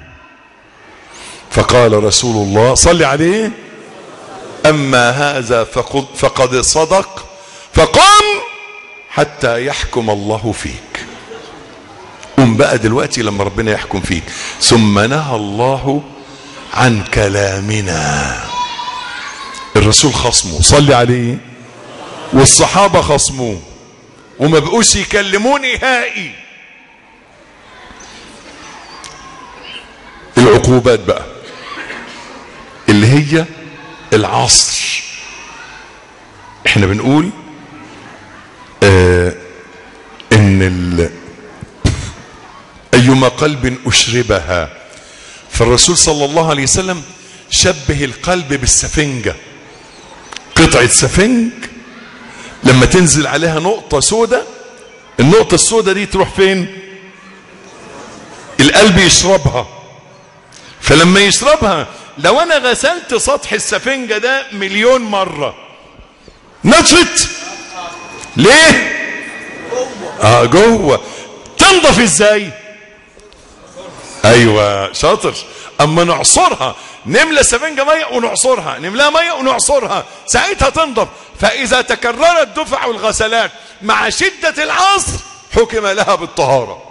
فقال رسول الله صل عليه اما هذا فقد, فقد صدق فقم حتى يحكم الله فيك قم بقى دلوقتي لما ربنا يحكم فيك ثم نهى الله عن كلامنا الرسول خصمه صلي عليه والصحابة خصموه وما بقوش يكلموه نهائي العقوبات بقى اللي هي العصر احنا بنقول آه ان ال ايما قلب اشربها فالرسول صلى الله عليه وسلم شبه القلب بالسفنجة قطعة سفنج لما تنزل عليها نقطة سودة النقطة السودة دي تروح فين القلب يشربها فلما يشربها لو انا غسلت سطح السفنجة ده مليون مرة نشط ليه اه جوه تنضف ازاي ايوه شاطر اما نعصرها نملى سفنجة مية ونعصرها نملاها مية ونعصرها ساعتها تنضف فاذا تكررت دفع الغسلات مع شدة العصر حكم لها بالطهارة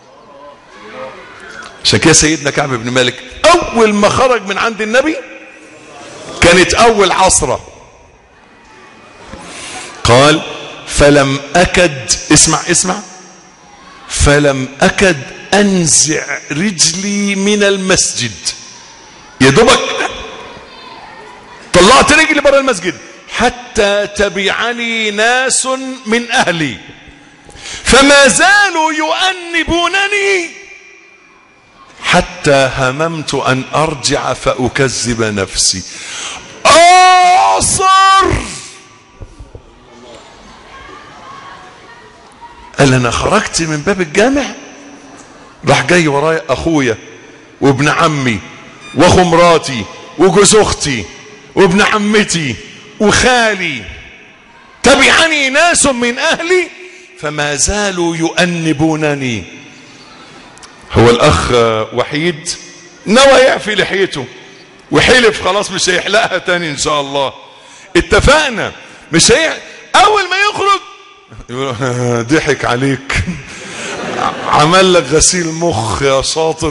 عشان كده سيدنا كعب بن مالك اول ما خرج من عند النبي كانت اول عصرة قال فلم اكد اسمع اسمع فلم اكد انزع رجلي من المسجد يا دوبك طلعت رجلي بره المسجد حتى تبعني ناس من اهلي فما زالوا يؤنبونني حتى هممت ان ارجع فاكذب نفسي اعصر قال انا خرجت من باب الجامع راح جاي ورايا اخويا وابن عمي واخو مراتي وجوز اختي وابن عمتي وخالي تبعني ناس من اهلي فما زالوا يؤنبونني هو الاخ وحيد نوى يعفي لحيته وحلف خلاص مش هيحلقها تاني ان شاء الله اتفقنا مش هي اول ما يخرج يقول ضحك عليك عمل لك غسيل مخ يا شاطر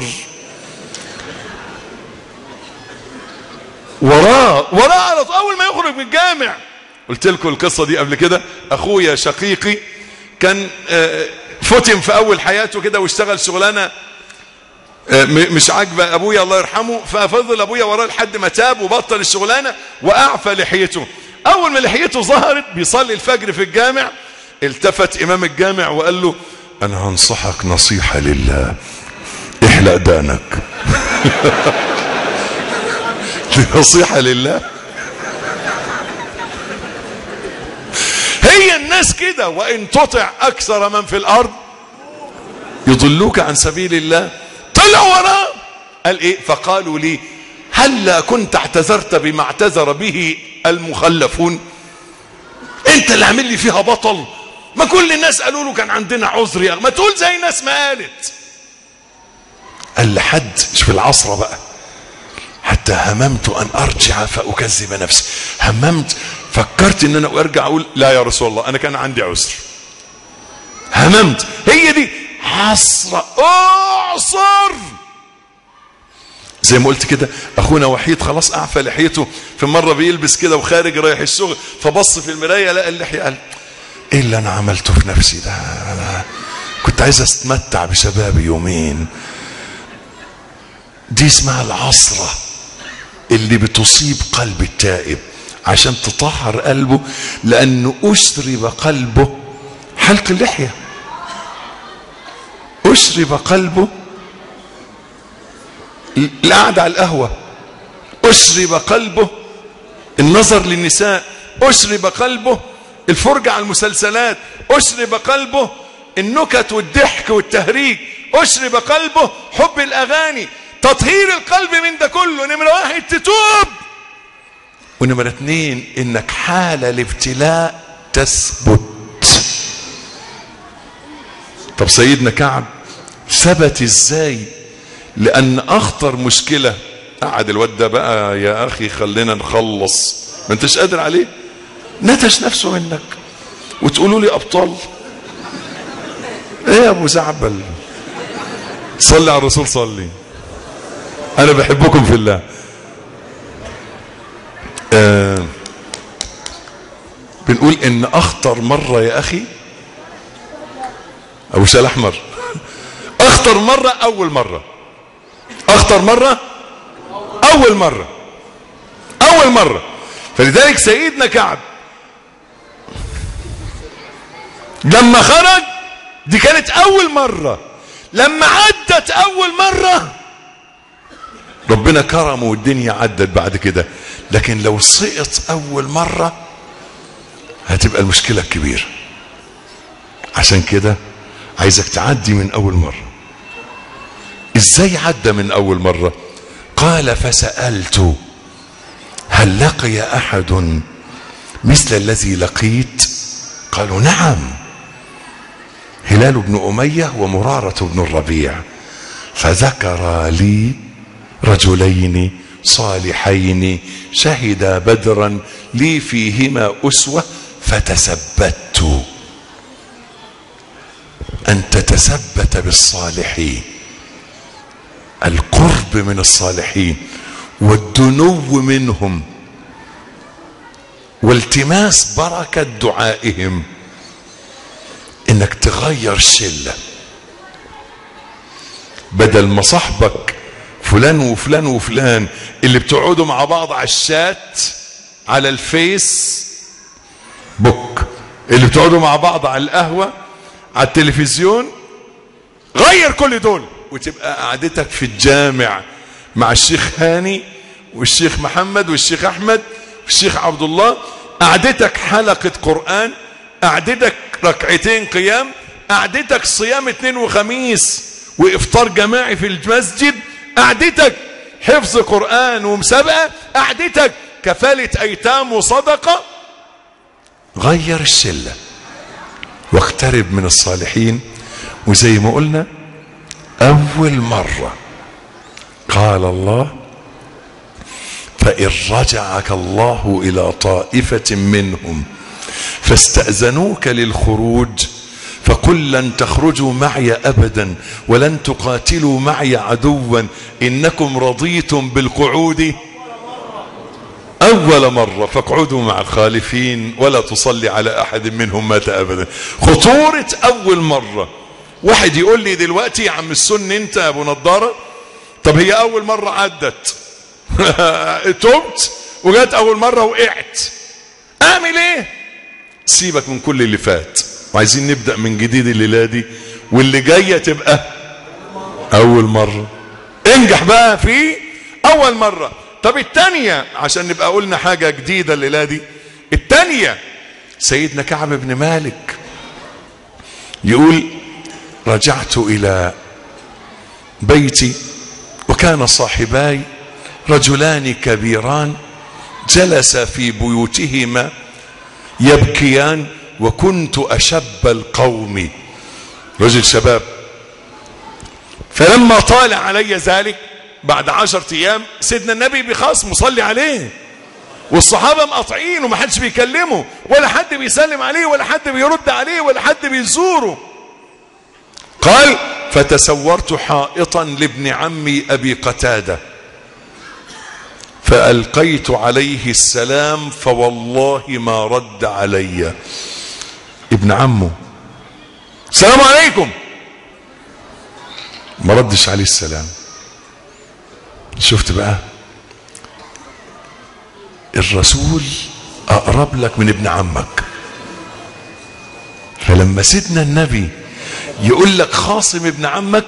وراه وراه على طول اول ما يخرج من الجامع قلت لكم القصه دي قبل كده اخويا شقيقي كان آه، فتن في اول حياته كده واشتغل شغلانه آه، م- مش عاجبه ابويا الله يرحمه ففضل ابويا وراه لحد ما تاب وبطل الشغلانه واعفى لحيته اول ما لحيته ظهرت بيصلي الفجر في الجامع التفت امام الجامع وقال له انا هنصحك نصيحه لله احلق دانك دي نصيحه لله هي الناس كده وان تطع اكثر من في الارض يضلوك عن سبيل الله طلع وراه قال ايه فقالوا لي هلا كنت اعتذرت بما اعتذر به المخلفون انت اللي عامل لي فيها بطل ما كل الناس قالوا له كان عندنا عذر يا أخي. ما تقول زي الناس ما قالت قال لحد شوف العصر بقى حتى هممت ان ارجع فاكذب نفسي هممت فكرت ان انا ارجع اقول لا يا رسول الله انا كان عندي عذر هممت هي دي حسرة اعصر زي ما قلت كده اخونا وحيد خلاص اعفى لحيته في مره بيلبس كده وخارج رايح الشغل فبص في المرايه لقى اللحيه قال ايه اللي انا عملته في نفسي ده انا كنت عايز استمتع بشبابي يومين دي اسمها العصره اللي بتصيب قلب التائب عشان تطهر قلبه لانه اشرب قلبه حلق اللحيه اشرب قلبه القعده على القهوه اشرب قلبه النظر للنساء اشرب قلبه الفرجه على المسلسلات اشرب قلبه النكت والضحك والتهريج اشرب قلبه حب الاغاني تطهير القلب من ده كله نمره واحد تتوب ونمره اتنين انك حال الابتلاء تثبت طب سيدنا كعب ثبت ازاي لان اخطر مشكله قعد الواد ده بقى يا اخي خلينا نخلص ما انتش قادر عليه نتش نفسه منك وتقولوا لي ابطال ايه يا ابو زعبل صلي على الرسول صلي انا بحبكم في الله آه بنقول ان اخطر مره يا اخي ابو شال احمر اخطر مره اول مره اخطر مره اول مره اول مره فلذلك سيدنا كعب لما خرج دي كانت اول مره لما عدت اول مره ربنا كرمه والدنيا عدت بعد كده لكن لو سقط اول مره هتبقى المشكله الكبيره عشان كده عايزك تعدي من اول مره ازاي عدى من اول مره قال فسالت هل لقي احد مثل الذي لقيت قالوا نعم هلال بن اميه ومراره بن الربيع فذكر لي رجلين صالحين شهدا بدرا لي فيهما اسوه فتثبت أن تتثبت بالصالحين القرب من الصالحين والدنو منهم والتماس بركة دعائهم انك تغير الشلة بدل ما صاحبك فلان وفلان وفلان اللي بتقعدوا مع بعض على الشات على الفيس بوك اللي بتقعدوا مع بعض على القهوة على التلفزيون غير كل دول وتبقى قعدتك في الجامع مع الشيخ هاني والشيخ محمد والشيخ احمد والشيخ عبد الله قعدتك حلقة قرآن قعدتك ركعتين قيام قعدتك صيام اثنين وخميس وافطار جماعي في المسجد قعدتك حفظ قرآن ومسابقة قعدتك كفالة ايتام وصدقة غير الشلة واقترب من الصالحين وزي ما قلنا اول مرة قال الله فإن رجعك الله إلى طائفة منهم فاستأذنوك للخروج فقل لن تخرجوا معي أبدا ولن تقاتلوا معي عدوا إنكم رضيتم بالقعود أول مرة فاقعدوا مع الخالفين ولا تصلي على أحد منهم مات أبدا خطورة أول مرة واحد يقول لي دلوقتي يا عم السن انت يا ابو نضاره طب هي اول مره عدت تبت وجت اول مره وقعت اعمل ايه سيبك من كل اللي فات وعايزين نبدا من جديد الليله دي واللي جايه تبقى اول مره انجح بقى في اول مره طب الثانيه عشان نبقى قلنا حاجه جديده الليله دي الثانيه سيدنا كعب بن مالك يقول رجعت الى بيتي وكان صاحباي رجلان كبيران جلس في بيوتهما يبكيان وكنت اشب القوم رجل شباب فلما طال علي ذلك بعد عشرة ايام سيدنا النبي بخاص مصلي عليه والصحابة مقاطعين ومحدش بيكلمه ولا حد بيسلم عليه ولا حد بيرد عليه ولا حد بيزوره قال فتسورت حائطا لابن عمي ابي قتاده فالقيت عليه السلام فوالله ما رد علي ابن عمه السلام عليكم ما ردش عليه السلام شفت بقى الرسول اقرب لك من ابن عمك فلما سيدنا النبي يقول لك خاصم ابن عمك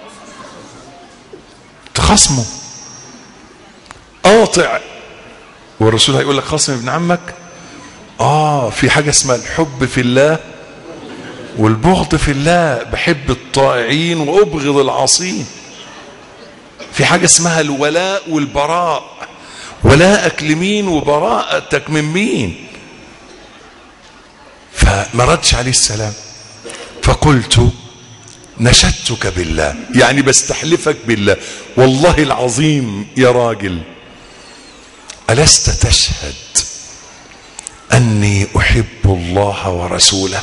تخاصمه قاطع والرسول هيقول لك خاصم ابن عمك اه في حاجه اسمها الحب في الله والبغض في الله بحب الطائعين وابغض العاصين في حاجه اسمها الولاء والبراء ولاءك لمين وبراءتك من مين فما ردش عليه السلام فقلت نشدتك بالله يعني بستحلفك بالله والله العظيم يا راجل ألست تشهد أني أحب الله ورسوله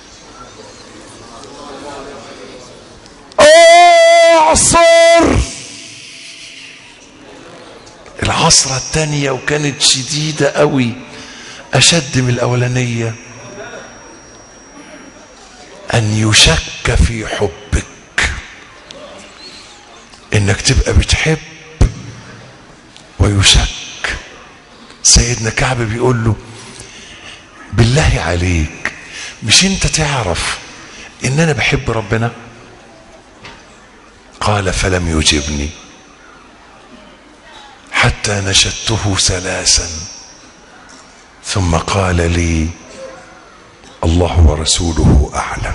أعصر العصرة الثانية وكانت شديدة قوي أشد من الأولانية أن يشك في حبك إنك تبقى بتحب ويشك سيدنا كعب بيقول له بالله عليك مش انت تعرف ان انا بحب ربنا قال فلم يجبني حتى نشدته ثلاثا ثم قال لي الله ورسوله اعلم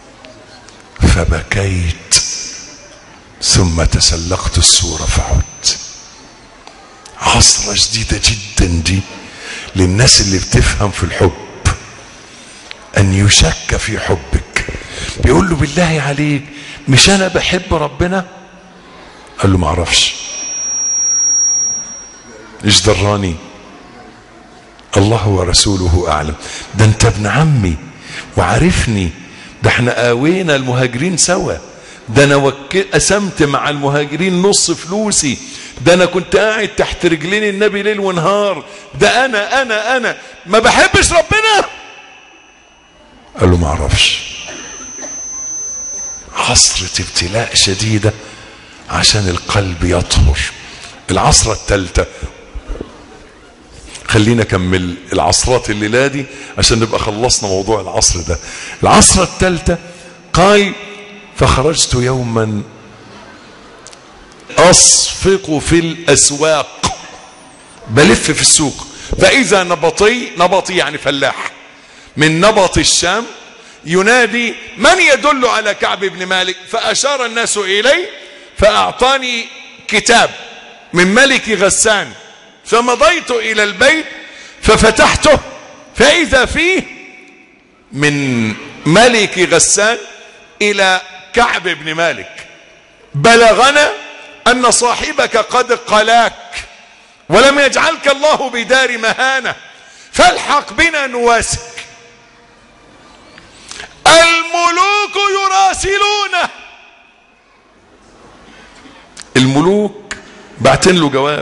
فبكيت ثم تسلقت السور فعدت عصرة شديدة جدا دي للناس اللي بتفهم في الحب ان يشك في حبك بيقول له بالله عليك مش انا بحب ربنا قال له معرفش ايش دراني الله ورسوله اعلم ده انت ابن عمي وعارفني ده احنا قاوينا المهاجرين سوا ده انا وك... قسمت مع المهاجرين نص فلوسي ده انا كنت قاعد تحت رجلين النبي ليل ونهار ده انا انا انا ما بحبش ربنا قال له ما اعرفش عصرة ابتلاء شديدة عشان القلب يطهر العصرة الثالثة خلينا اكمل العصرات الليلة دي عشان نبقى خلصنا موضوع العصر ده العصرة الثالثة قال فخرجت يوما اصفق في الاسواق بلف في السوق فاذا نبطي نبطي يعني فلاح من نبط الشام ينادي من يدل على كعب بن مالك فاشار الناس الي فاعطاني كتاب من ملك غسان فمضيت الى البيت ففتحته فاذا فيه من ملك غسان الى كعب بن مالك بلغنا ان صاحبك قد قلاك ولم يجعلك الله بدار مهانه فالحق بنا نواسك الملوك يراسلونه الملوك بعتن له جواب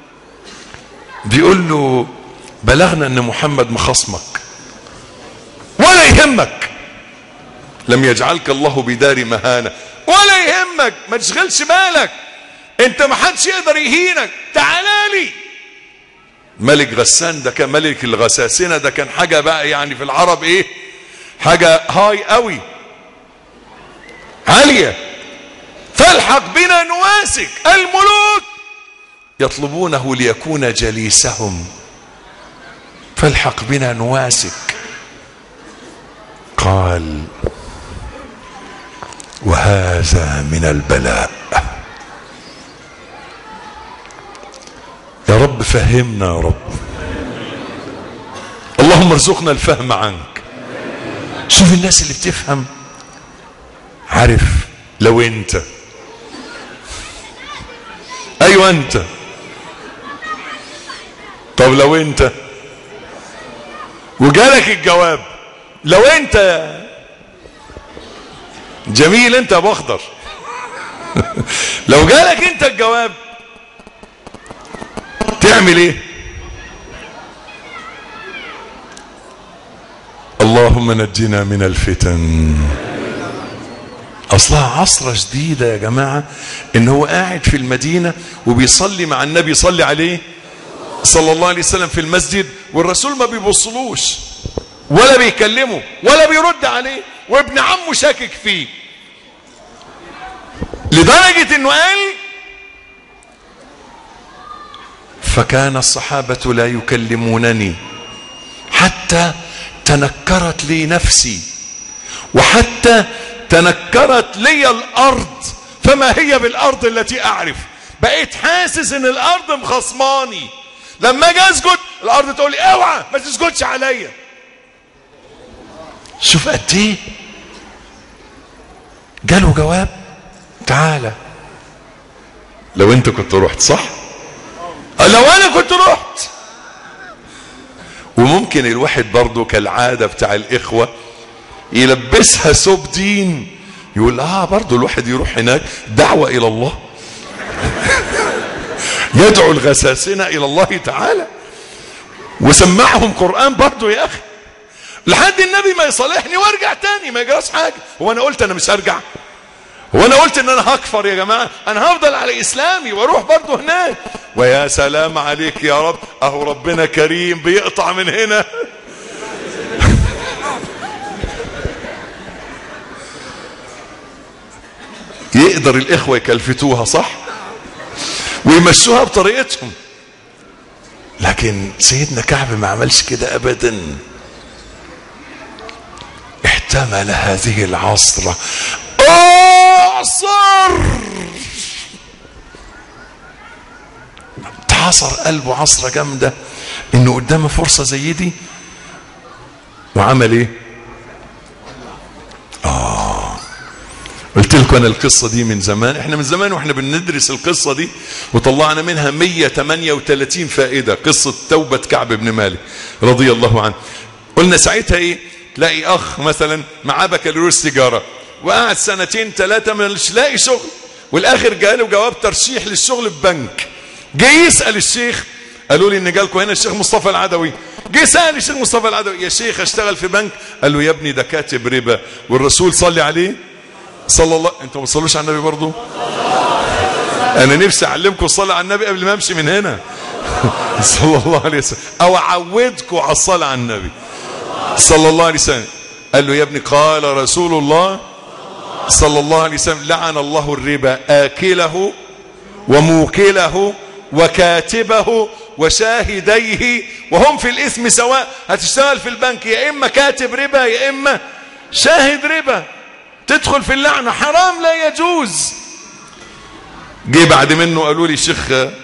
بيقول له بلغنا ان محمد مخصمك ولا يهمك لم يجعلك الله بدار مهانة ولا يهمك ما تشغلش بالك انت ما حدش يقدر يهينك تعالى لي ملك غسان ده كان ملك الغساسنة ده كان حاجة بقى يعني في العرب ايه حاجة هاي قوي عالية فالحق بنا نواسك الملوك يطلبونه ليكون جليسهم فالحق بنا نواسك قال وهذا من البلاء يا رب فهمنا يا رب اللهم ارزقنا الفهم عنك شوف الناس اللي بتفهم عارف لو انت ايوه انت طب لو انت وجالك الجواب لو انت جميل انت يا ابو اخضر لو جالك انت الجواب تعمل ايه اللهم نجنا من الفتن اصلها عصرة شديدة يا جماعة ان هو قاعد في المدينة وبيصلي مع النبي صلي عليه صلى الله عليه وسلم في المسجد والرسول ما بيبصلوش ولا بيكلمه ولا بيرد عليه وابن عمه شاكك فيه لدرجة انه قال فكان الصحابة لا يكلمونني حتى تنكرت لي نفسي وحتى تنكرت لي الارض فما هي بالارض التي اعرف بقيت حاسس ان الارض مخصماني لما اجي اسجد الارض تقول لي اوعى ما تسجدش عليا شوف قد ايه جاله جواب تعالى لو انت كنت رحت صح لو انا كنت رحت وممكن الواحد برضه كالعاده بتاع الاخوه يلبسها ثوب دين يقول اه برضه الواحد يروح هناك دعوه الى الله يدعو الغساسنه الى الله تعالى وسمعهم قران برضه يا اخي لحد النبي ما يصالحني وارجع تاني ما يجراش حاجه هو انا قلت انا مش هرجع هو انا قلت ان انا هكفر يا جماعه انا هفضل على اسلامي واروح برضه هناك ويا سلام عليك يا رب اهو ربنا كريم بيقطع من هنا يقدر الاخوه يكلفتوها صح ويمشوها بطريقتهم لكن سيدنا كعب ما عملش كده ابدا احتمل هذه العصرة اعصر اتعصر قلبه عصرة جامدة انه قدامه فرصة زي دي وعمل ايه اه قلت لكم انا القصة دي من زمان احنا من زمان واحنا بندرس القصة دي وطلعنا منها 138 فائدة قصة توبة كعب بن مالك رضي الله عنه قلنا ساعتها ايه تلاقي اخ مثلا معاه بكالوريوس تجاره وقعد سنتين ثلاثه مش لاقي شغل والاخر جاله جواب ترشيح للشغل في بنك جه يسال الشيخ قالوا لي ان جالكم هنا الشيخ مصطفى العدوي جه سال الشيخ مصطفى العدوي يا شيخ اشتغل في بنك قال له يا ابني ده كاتب ربا والرسول صلي عليه صلى الله انتوا ما بتصلوش على النبي برضه انا نفسي اعلمكم الصلاه على النبي قبل ما امشي من هنا صلى الله عليه وسلم او اعودكم على الصلاه على النبي صلى الله عليه وسلم قال له يا ابني قال رسول الله صلى الله عليه وسلم لعن الله الربا آكله وموكله وكاتبه وشاهديه وهم في الإثم سواء هتشتغل في البنك يا إما كاتب ربا يا إما شاهد ربا تدخل في اللعنة حرام لا يجوز جه بعد منه قالوا لي الشيخ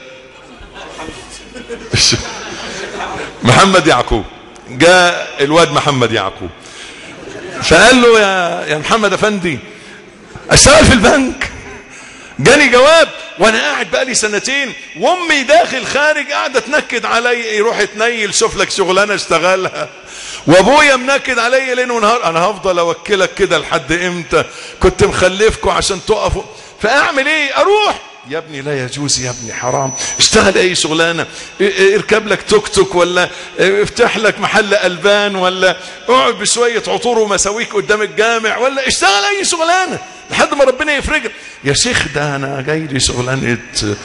الشيخ محمد يعقوب جاء الواد محمد يعقوب فقال له يا يا محمد افندي اشتغل في البنك جاني جواب وانا قاعد بقالي سنتين وامي داخل خارج قاعده تنكد علي يروح تنيل شوف لك شغلانه اشتغلها وابويا منكد عليا ليل ونهار انا هفضل اوكلك كده لحد امتى كنت مخلفكم عشان تقفوا فاعمل ايه اروح يا ابني لا يجوز يا ابني حرام اشتغل اي شغلانه اركب لك توك توك ولا افتح لك محل البان ولا اقعد بشويه عطور ومساويك قدام الجامع ولا اشتغل اي شغلانه لحد ما ربنا يفرجك يا شيخ ده انا جاي لي شغلانه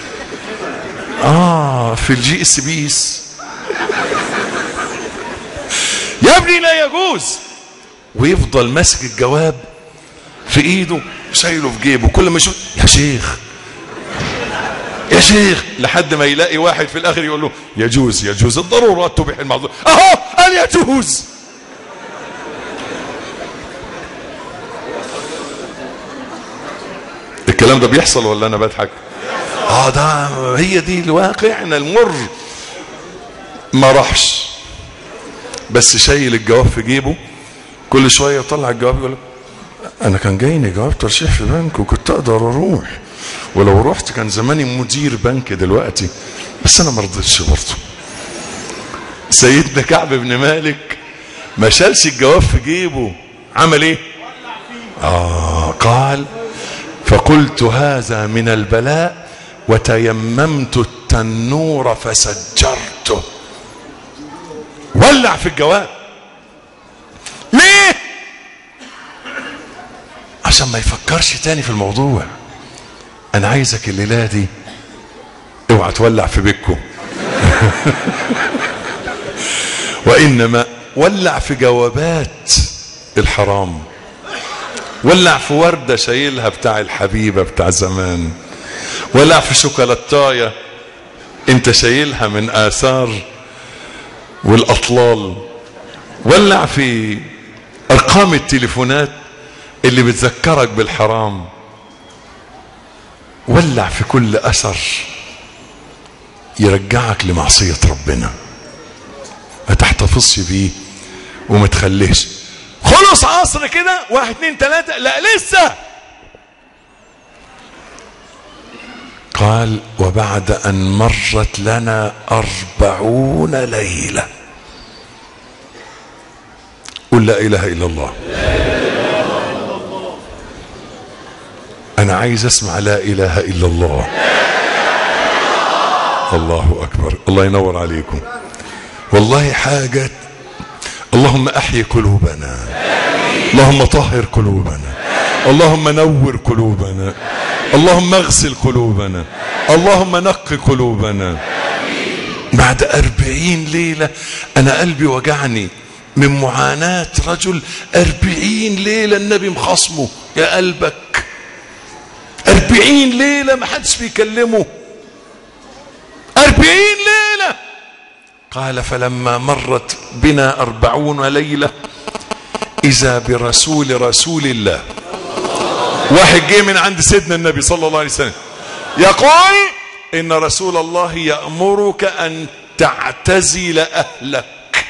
اه في الجي اس بيس يا ابني لا يجوز ويفضل ماسك الجواب في ايده شايله في جيبه كل ما يشوف يا شيخ يا شيخ لحد ما يلاقي واحد في الاخر يقول له يجوز يجوز الضرورات تبيح المعذور اهو قال يجوز الكلام ده بيحصل ولا انا بضحك اه ده هي دي الواقعنا المر ما راحش بس شايل الجواب في جيبه كل شويه يطلع الجواب يقول انا كان جايني جواب ترشيح في بنك وكنت اقدر اروح ولو رحت كان زماني مدير بنك دلوقتي بس انا ما رضيتش برضه سيدنا كعب بن مالك ما شالش الجواب في جيبه عمل ايه اه قال فقلت هذا من البلاء وتيممت التنور فسجرته ولع في الجواب ليه عشان ما يفكرش تاني في الموضوع انا عايزك الليله دي اوعى تولع في بيتكم وانما ولع في جوابات الحرام ولع في ورده شايلها بتاع الحبيبه بتاع زمان ولع في شوكولاتايه انت شايلها من اثار والاطلال ولع في ارقام التليفونات اللي بتذكرك بالحرام ولع في كل اثر يرجعك لمعصيه ربنا ما تحتفظش بيه وما تخليش خلص عصر كده واحد اتنين تلاتة لا لسه قال وبعد أن مرت لنا أربعون ليلة قل لا إله إلا الله أنا عايز أسمع لا إله إلا الله الله أكبر الله ينور عليكم والله حاجة اللهم أحيي قلوبنا اللهم طهر قلوبنا اللهم نور قلوبنا اللهم اغسل قلوبنا اللهم نق قلوبنا بعد أربعين ليلة أنا قلبي وجعني من معاناة رجل أربعين ليلة النبي مخصمه يا قلبك أربعين ليلة ما حدش بيكلمه أربعين ليلة قال فلما مرت بنا أربعون ليلة إذا برسول رسول الله واحد جه من عند سيدنا النبي صلى الله عليه وسلم يقول إن رسول الله يأمرك أن تعتزل أهلك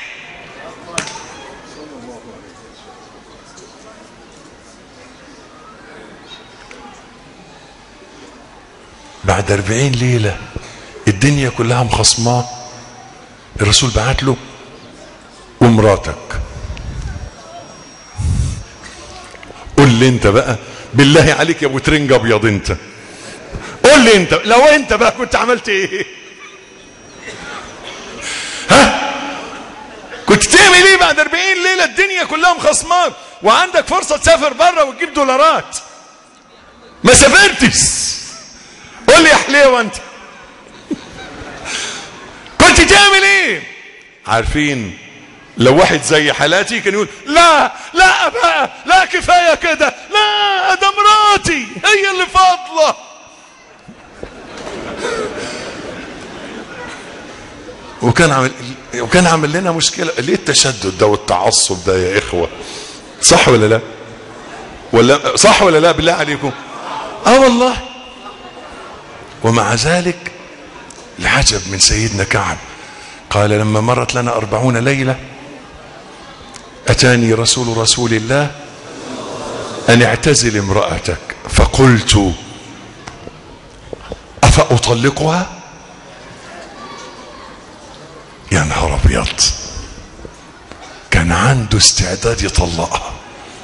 بعد أربعين ليلة الدنيا كلها مخصماه الرسول بعت له ومراتك لي انت بقى بالله عليك يا ابو ترنج ابيض انت قول لي انت لو انت بقى كنت عملت ايه ها كنت تعمل ايه بعد 40 ليله الدنيا كلها مخصمات وعندك فرصه تسافر بره وتجيب دولارات ما سافرتش قول لي يا حليوه انت كنت تعمل ايه عارفين لو واحد زي حالاتي كان يقول لا لا بقى لا كفايه كده لا ده مراتي هي اللي فاضله وكان عامل وكان عامل لنا مشكله ليه التشدد ده والتعصب ده يا اخوه صح ولا لا ولا صح ولا لا بالله عليكم اه والله ومع ذلك العجب من سيدنا كعب قال لما مرت لنا أربعون ليلة أتاني رسول رسول الله أن اعتزل امرأتك فقلت أفأطلقها يا نهار أبيض كان عنده استعداد يطلقها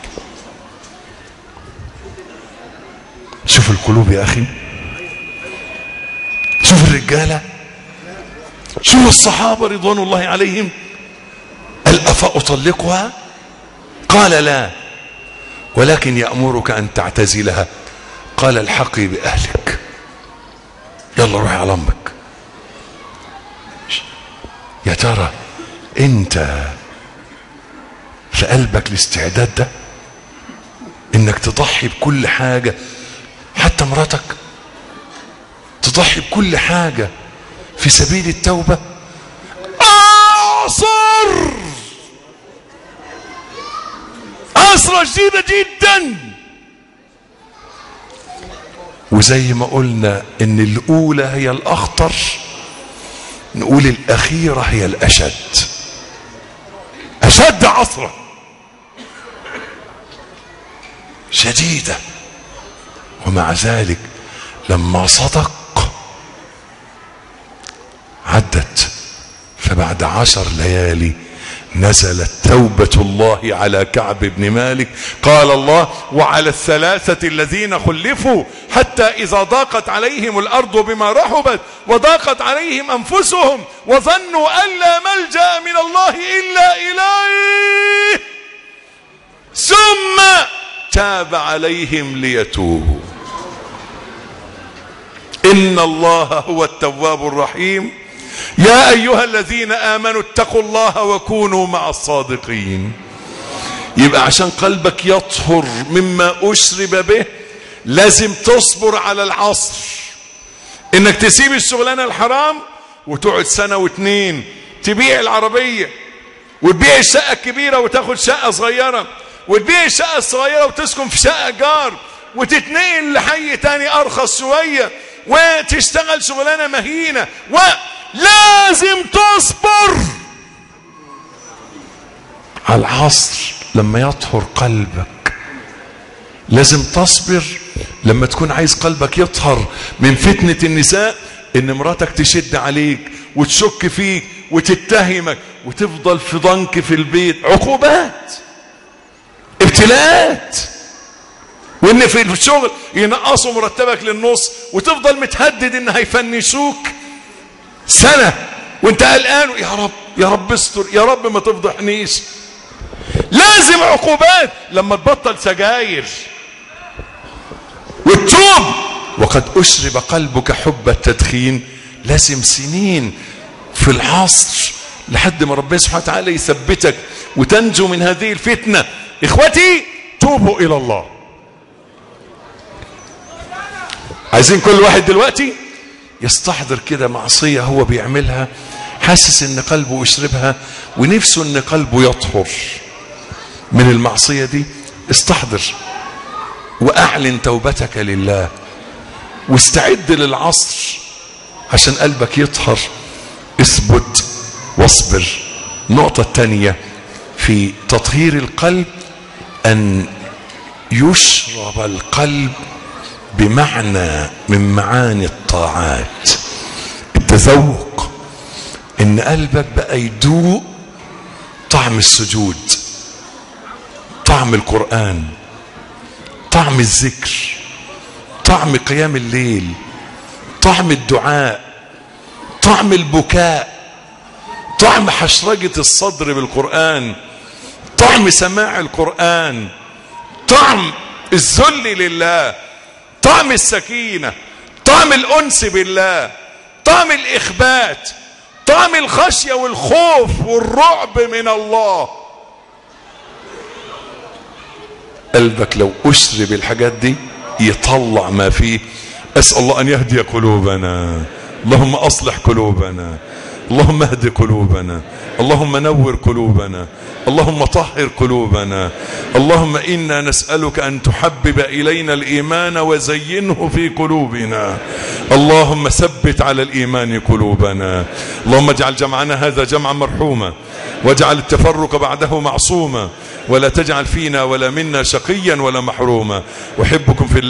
شوف القلوب يا أخي شوف الرجالة شوف الصحابة رضوان الله عليهم قال أفأطلقها قال لا ولكن يأمرك أن تعتزلها قال الحقي بأهلك يلا روحي على أمك يا ترى أنت في قلبك الاستعداد ده انك تضحي بكل حاجة حتى مراتك تضحي بكل حاجة في سبيل التوبة اعصر عصرة شديدة جدا وزي ما قلنا ان الاولى هي الاخطر نقول الاخيرة هي الاشد اشد عصرة شديدة ومع ذلك لما صدق عدت فبعد عشر ليالي نزلت توبة الله على كعب بن مالك قال الله وعلى الثلاثة الذين خلفوا حتى إذا ضاقت عليهم الأرض بما رحبت وضاقت عليهم أنفسهم وظنوا أن لا ملجأ من الله إلا إليه ثم تاب عليهم ليتوبوا إن الله هو التواب الرحيم يا أيها الذين آمنوا اتقوا الله وكونوا مع الصادقين يبقى عشان قلبك يطهر مما أشرب به لازم تصبر على العصر انك تسيب الشغلانة الحرام وتقعد سنة واتنين تبيع العربية وتبيع الشقة الكبيرة وتاخد شقة صغيرة وتبيع الشقة الصغيرة وتسكن في شقة جار وتتنقل لحي تاني أرخص شوية وتشتغل شغلانة مهينة ولازم تصبر على العصر لما يطهر قلبك لازم تصبر لما تكون عايز قلبك يطهر من فتنة النساء ان مراتك تشد عليك وتشك فيك وتتهمك وتفضل في ضنك في البيت عقوبات ابتلاءات وان في الشغل ينقصوا مرتبك للنص وتفضل متهدد ان هيفنشوك سنة وانت قلقان يا رب يا رب استر يا رب ما تفضحنيش لازم عقوبات لما تبطل سجاير وتتوب وقد أشرب قلبك حب التدخين لازم سنين في العصر لحد ما ربنا سبحانه وتعالى يثبتك وتنجو من هذه الفتنة إخوتي توبوا إلى الله عايزين كل واحد دلوقتي يستحضر كده معصية هو بيعملها حاسس ان قلبه يشربها ونفسه ان قلبه يطهر من المعصية دي استحضر واعلن توبتك لله واستعد للعصر عشان قلبك يطهر اثبت واصبر النقطة الثانية في تطهير القلب ان يشرب القلب بمعنى من معاني الطاعات التذوق ان قلبك بقى يدوق طعم السجود طعم القرآن طعم الذكر طعم قيام الليل طعم الدعاء طعم البكاء طعم حشرجة الصدر بالقرآن طعم سماع القرآن طعم الذل لله طعم السكينة طعم الأنس بالله طعم الإخبات طعم الخشية والخوف والرعب من الله قلبك لو أشرب الحاجات دي يطلع ما فيه أسأل الله أن يهدي قلوبنا اللهم أصلح قلوبنا اللهم اهد قلوبنا اللهم نور قلوبنا اللهم طهر قلوبنا اللهم إنا نسألك أن تحبب إلينا الإيمان وزينه في قلوبنا اللهم ثبت على الإيمان قلوبنا اللهم اجعل جمعنا هذا جمعا مرحوما واجعل التفرق بعده معصوما ولا تجعل فينا ولا منا شقيا ولا محروما أحبكم في الله